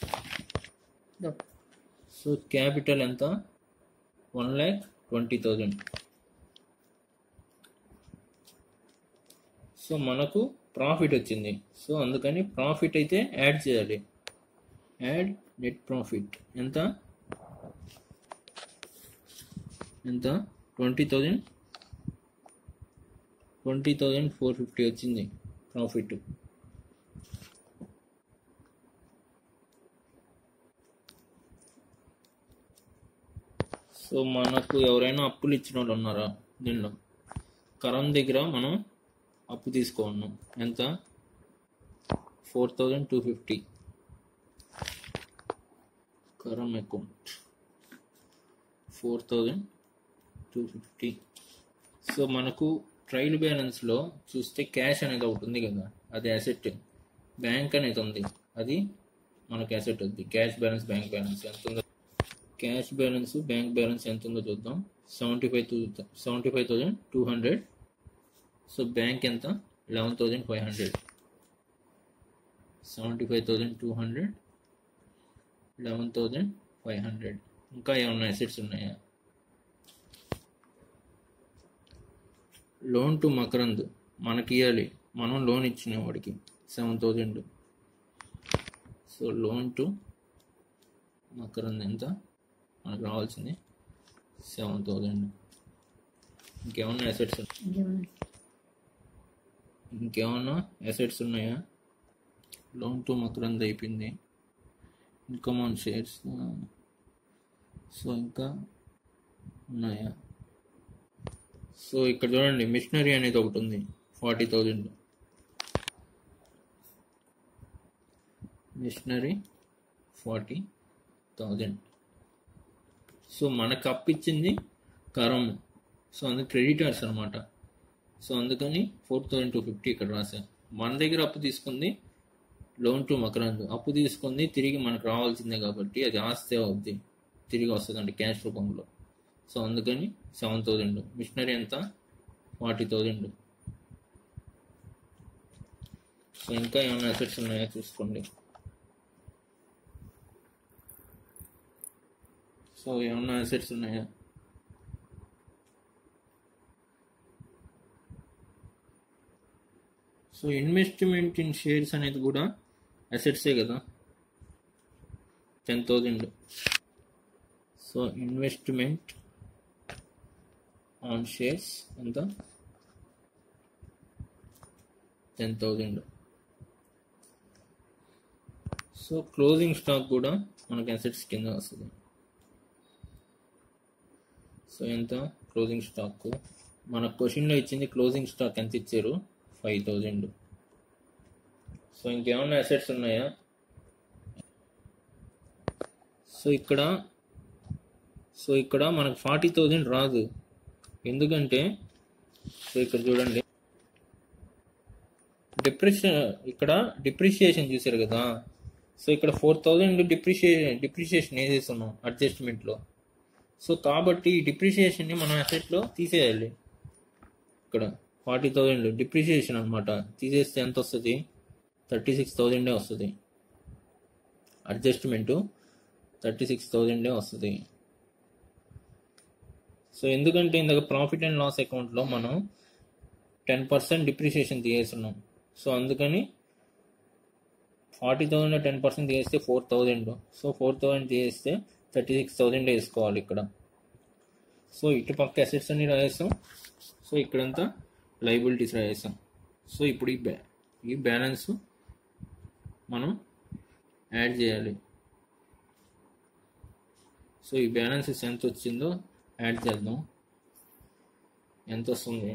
సో క్యాపిటల్ ఎంత one lakh twenty thousand so మనకు ప్రాఫిట్ వచ్చింది సో అందుకని ప్రాఫిట్ అయితే యాడ్ చేయాలి యాడ్ నెట్ ప్రాఫిట్ ఎంత ఎంత twenty thousand twenty thousand four fifty వచ్చింది ప్రాఫిట్ సో మనకు ఎవరైనా అప్పులు ఇచ్చిన వాళ్ళు ఉన్నారా దీనిలో కరణ్ దగ్గర మనం అప్పు తీసుకున్నాం ఎంత four thousand two fifty Karan account four thousand two fifty so మనకు ట్రైల్ బ్యాలెన్స్లో చూస్తే క్యాష్ అనేది ఒకటి ఉంది కదా అది అసెట్ బ్యాంక్ అనేది ఉంది అది మనకు అసెట్ ఉంది క్యాష్ బ్యాలెన్స్ బ్యాంక్ బ్యాలెన్స్ ఎంత ఉందో క్యాష్ బ్యాలెన్స్ బ్యాంక్ బ్యాలెన్స్ ఎంత ఉందో చూద్దాం seventy five two seventy five thousand two hundred so bank ఎంత eleven thousand five hundred seventy five thousand two hundred eleven thousand five hundred ఇంకా ఏమన్నా assets ఉన్నాయా loan to Makarand మనకి ఇవ్వాలి మనం లోన్ ఇచ్చిన వాడికి seven thousand so loan to Makarand ఎంత మనకు రావాల్సింది సెవెన్ థౌజండ్ ఇంకేమన్నా అసెట్స్ ఇంకేమన్నా అసెట్స్ ఉన్నాయా లోన్ టు మకరంద్ అయిపోయింది ఇన్కమ్ ఆన్ షేర్స్ సో ఇంకా ఉన్నాయా సో ఇక్కడ చూడండి మిషనరీ అనేది ఒకటి ఉంది forty thousand machinery forty thousand so మనకు అప్పిచ్చింది కరం సో అందుకు క్రెడిటర్స్ అనమాట సో అందుకని ఫోర్ థౌజండ్ టూ ఫిఫ్టీ ఇక్కడ రాశాను మన దగ్గర అప్పు తీసుకుంది లోన్ టు మకరంద్ అప్పు తీసుకుంది తిరిగి మనకు రావాల్సిందే కాబట్టి అది ఆస్తే అవుద్ది తిరిగి వస్తుందండి క్యాష్ రూపంలో సో అందుకని సెవెన్ థౌజండ్ మిషనరీ ఎంత ఫార్టీ థౌజండ్ సో ఇంకా ఏమైనా అసెట్స్ ఉన్నాయో చూసుకోండి సో ఏమన్నా అసెట్స్ ఉన్నాయా సో ఇన్వెస్ట్మెంట్ ఇన్ షేర్స్ అనేది కూడా అసెట్సే కదా ten thousand so investment on shares ఎంత ten thousand so closing stock కూడా మనకి అసెట్స్ కింద వస్తుంది సో ఎంత క్లోజింగ్ స్టాక్ మన క్వశ్చన్లో ఇచ్చింది క్లోజింగ్ స్టాక్ ఎంత ఇచ్చారు ఫైవ్ థౌజండ్ సో ఇంకేమన్నా అసెట్స్ ఉన్నాయా సో ఇక్కడ సో ఇక్కడ మనకు ఫార్టీ థౌజండ్ రాదు ఎందుకంటే సో ఇక్కడ చూడండి డిప్రిషియే ఇక్కడ డిప్రిషియేషన్ చూసారు కదా సో ఇక్కడ ఫోర్ థౌజండ్ డిప్రిషియే డిప్రిషియేషన్ వేసేస్తున్నాం అడ్జస్ట్మెంట్లో సో కాబట్టి ఈ డిప్రిషియేషన్ని మనం అసెట్లో తీసేయాలి ఇక్కడ ఫార్టీ థౌజండ్ డిప్రిషియేషన్ అనమాట తీసేస్తే ఎంత వస్తుంది థర్టీ సిక్స్ థౌజండే వస్తుంది అడ్జస్ట్మెంటు థర్టీ సిక్స్ థౌజండే వస్తుంది సో ఎందుకంటే ఇందాక ప్రాఫిట్ అండ్ లాస్ అకౌంట్లో మనం టెన్ పర్సెంట్ డిప్రిషియేషన్ తీసేస్తున్నాం సో అందుకని ఫార్టీ థౌజండ్ టెన్ పర్సెంట్ తీసేస్తే four thousand so four thousand తీసేస్తే థర్టీ సిక్స్ థౌజండ్ వేసుకోవాలి ఇక్కడ సో ఇటు పక్క అసెట్స్ అన్ని రాసేస్తాం సో ఇక్కడంతా లైబిలిటీస్ రాసేస్తాం సో ఇప్పుడు ఈ బ్యా ఈ బ్యాలెన్స్ మనం యాడ్ చేయాలి సో ఈ బ్యాలెన్సెస్ ఎంత వచ్చిందో యాడ్ చేద్దాం ఎంత వస్తుంది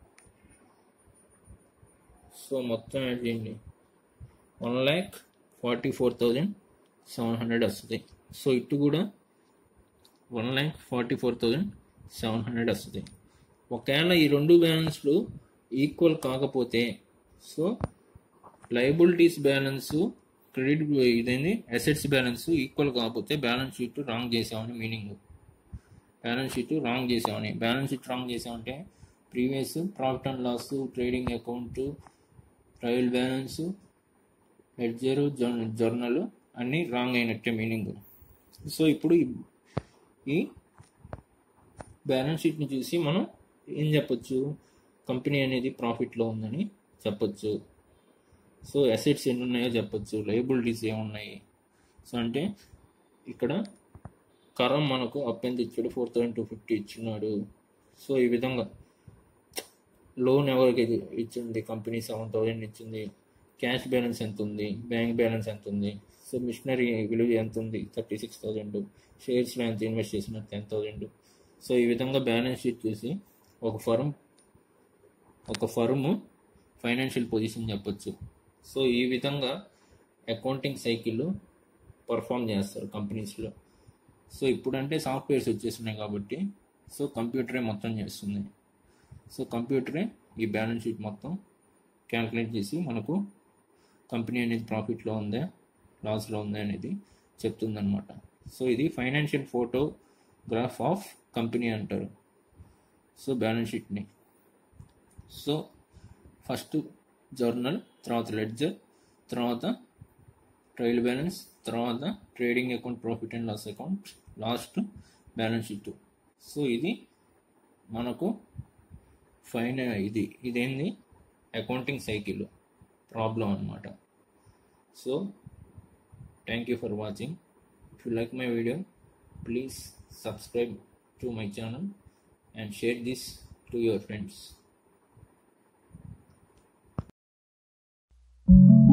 సో మొత్తం యాడ్ చేయండి one lakh forty four thousand seven hundred వస్తుంది సో ఇటు కూడా one lakh forty four thousand seven hundred వస్తుంది ఒకవేళ ఈ రెండు బ్యాలెన్స్లు ఈక్వల్ కాకపోతే సో లైబిలిటీస్ బ్యాలెన్స్ క్రెడిట్ ఇదేంది అసెట్స్ బ్యాలెన్స్ ఈక్వల్ కాకపోతే బ్యాలెన్స్ షీట్ రాంగ్ చేసామని మీనింగ్ బ్యాలెన్స్ షీట్ రాంగ్ చేసామని బ్యాలెన్స్ షీట్ రాంగ్ చేసామంటే previous profit and loss trading account trial balance ledger journal అన్నీ రాంగ్ అయినట్టే మీనింగ్ సో ఇప్పుడు ఈ- ఈ బ్యాలెన్స్ షీట్ని చూసి మనం ఏం చెప్పొచ్చు కంపెనీ అనేది ప్రాఫిట్లో ఉందని చెప్పొచ్చు సో అసెట్స్ ఎన్ని ఉన్నాయో చెప్పొచ్చు లయబిలిటీస్ ఏమున్నాయి సో అంటే ఇక్కడ కరం మనకు అప్ ఎంత ఇచ్చాడు ఫోర్ థౌజండ్ టూ ఫిఫ్టీ ఇచ్చినాడు సో ఈ విధంగా లోన్ ఎవరికి ఇది ఇచ్చింది కంపెనీ సెవెన్ థౌజండ్ ఇచ్చింది క్యాష్ బ్యాలెన్స్ ఎంత ఉంది బ్యాంక్ బ్యాలెన్స్ ఎంత ఉంది సో మిషనరీ విలువ ఎంత ఉంది థర్టీ సిక్స్ థౌజండ్ షేర్స్లో ఎంత ఇన్వెస్ట్ చేసినారు టెన్ థౌజండ్ సో ఈ విధంగా బ్యాలెన్స్ షీట్ చూసి ఒక ఫర్మ్ ఒక ఫర్మ్ ఫైనాన్షియల్ పొజిషన్ చెప్పొచ్చు సో ఈ విధంగా అకౌంటింగ్ సైకిల్ పర్ఫామ్ చేస్తారు కంపెనీస్లో సో ఇప్పుడంటే సాఫ్ట్వేర్స్ వచ్చేస్తున్నాయి కాబట్టి సో కంప్యూటరే మొత్తం చేస్తుంది సో కంప్యూటరే ఈ బ్యాలెన్స్ షీట్ మొత్తం క్యాల్కులేట్ చేసి మనకు కంపెనీ అనేది ప్రాఫిట్లో ఉందా లాస్లో ఉందా అనేది చెప్తుందన్నమాట సో ఇది ఫైనాన్షియల్ ఫోటోగ్రాఫ్ ఆఫ్ కంపెనీ అంటారు సో బ్యాలెన్స్ షీట్ని సో ఫస్ట్ జర్నల్ తర్వాత లెడ్జర్ తర్వాత ట్రయల్ బ్యాలెన్స్ తర్వాత trading account profit and loss account last balance sheet so ఇది మనకు ఫైన్ ఇది ఇదేంది అకౌంటింగ్ సైకిల్ ప్రాబ్లం అనమాట so thank you for watching if you like my video please subscribe to my channel and share this to your friends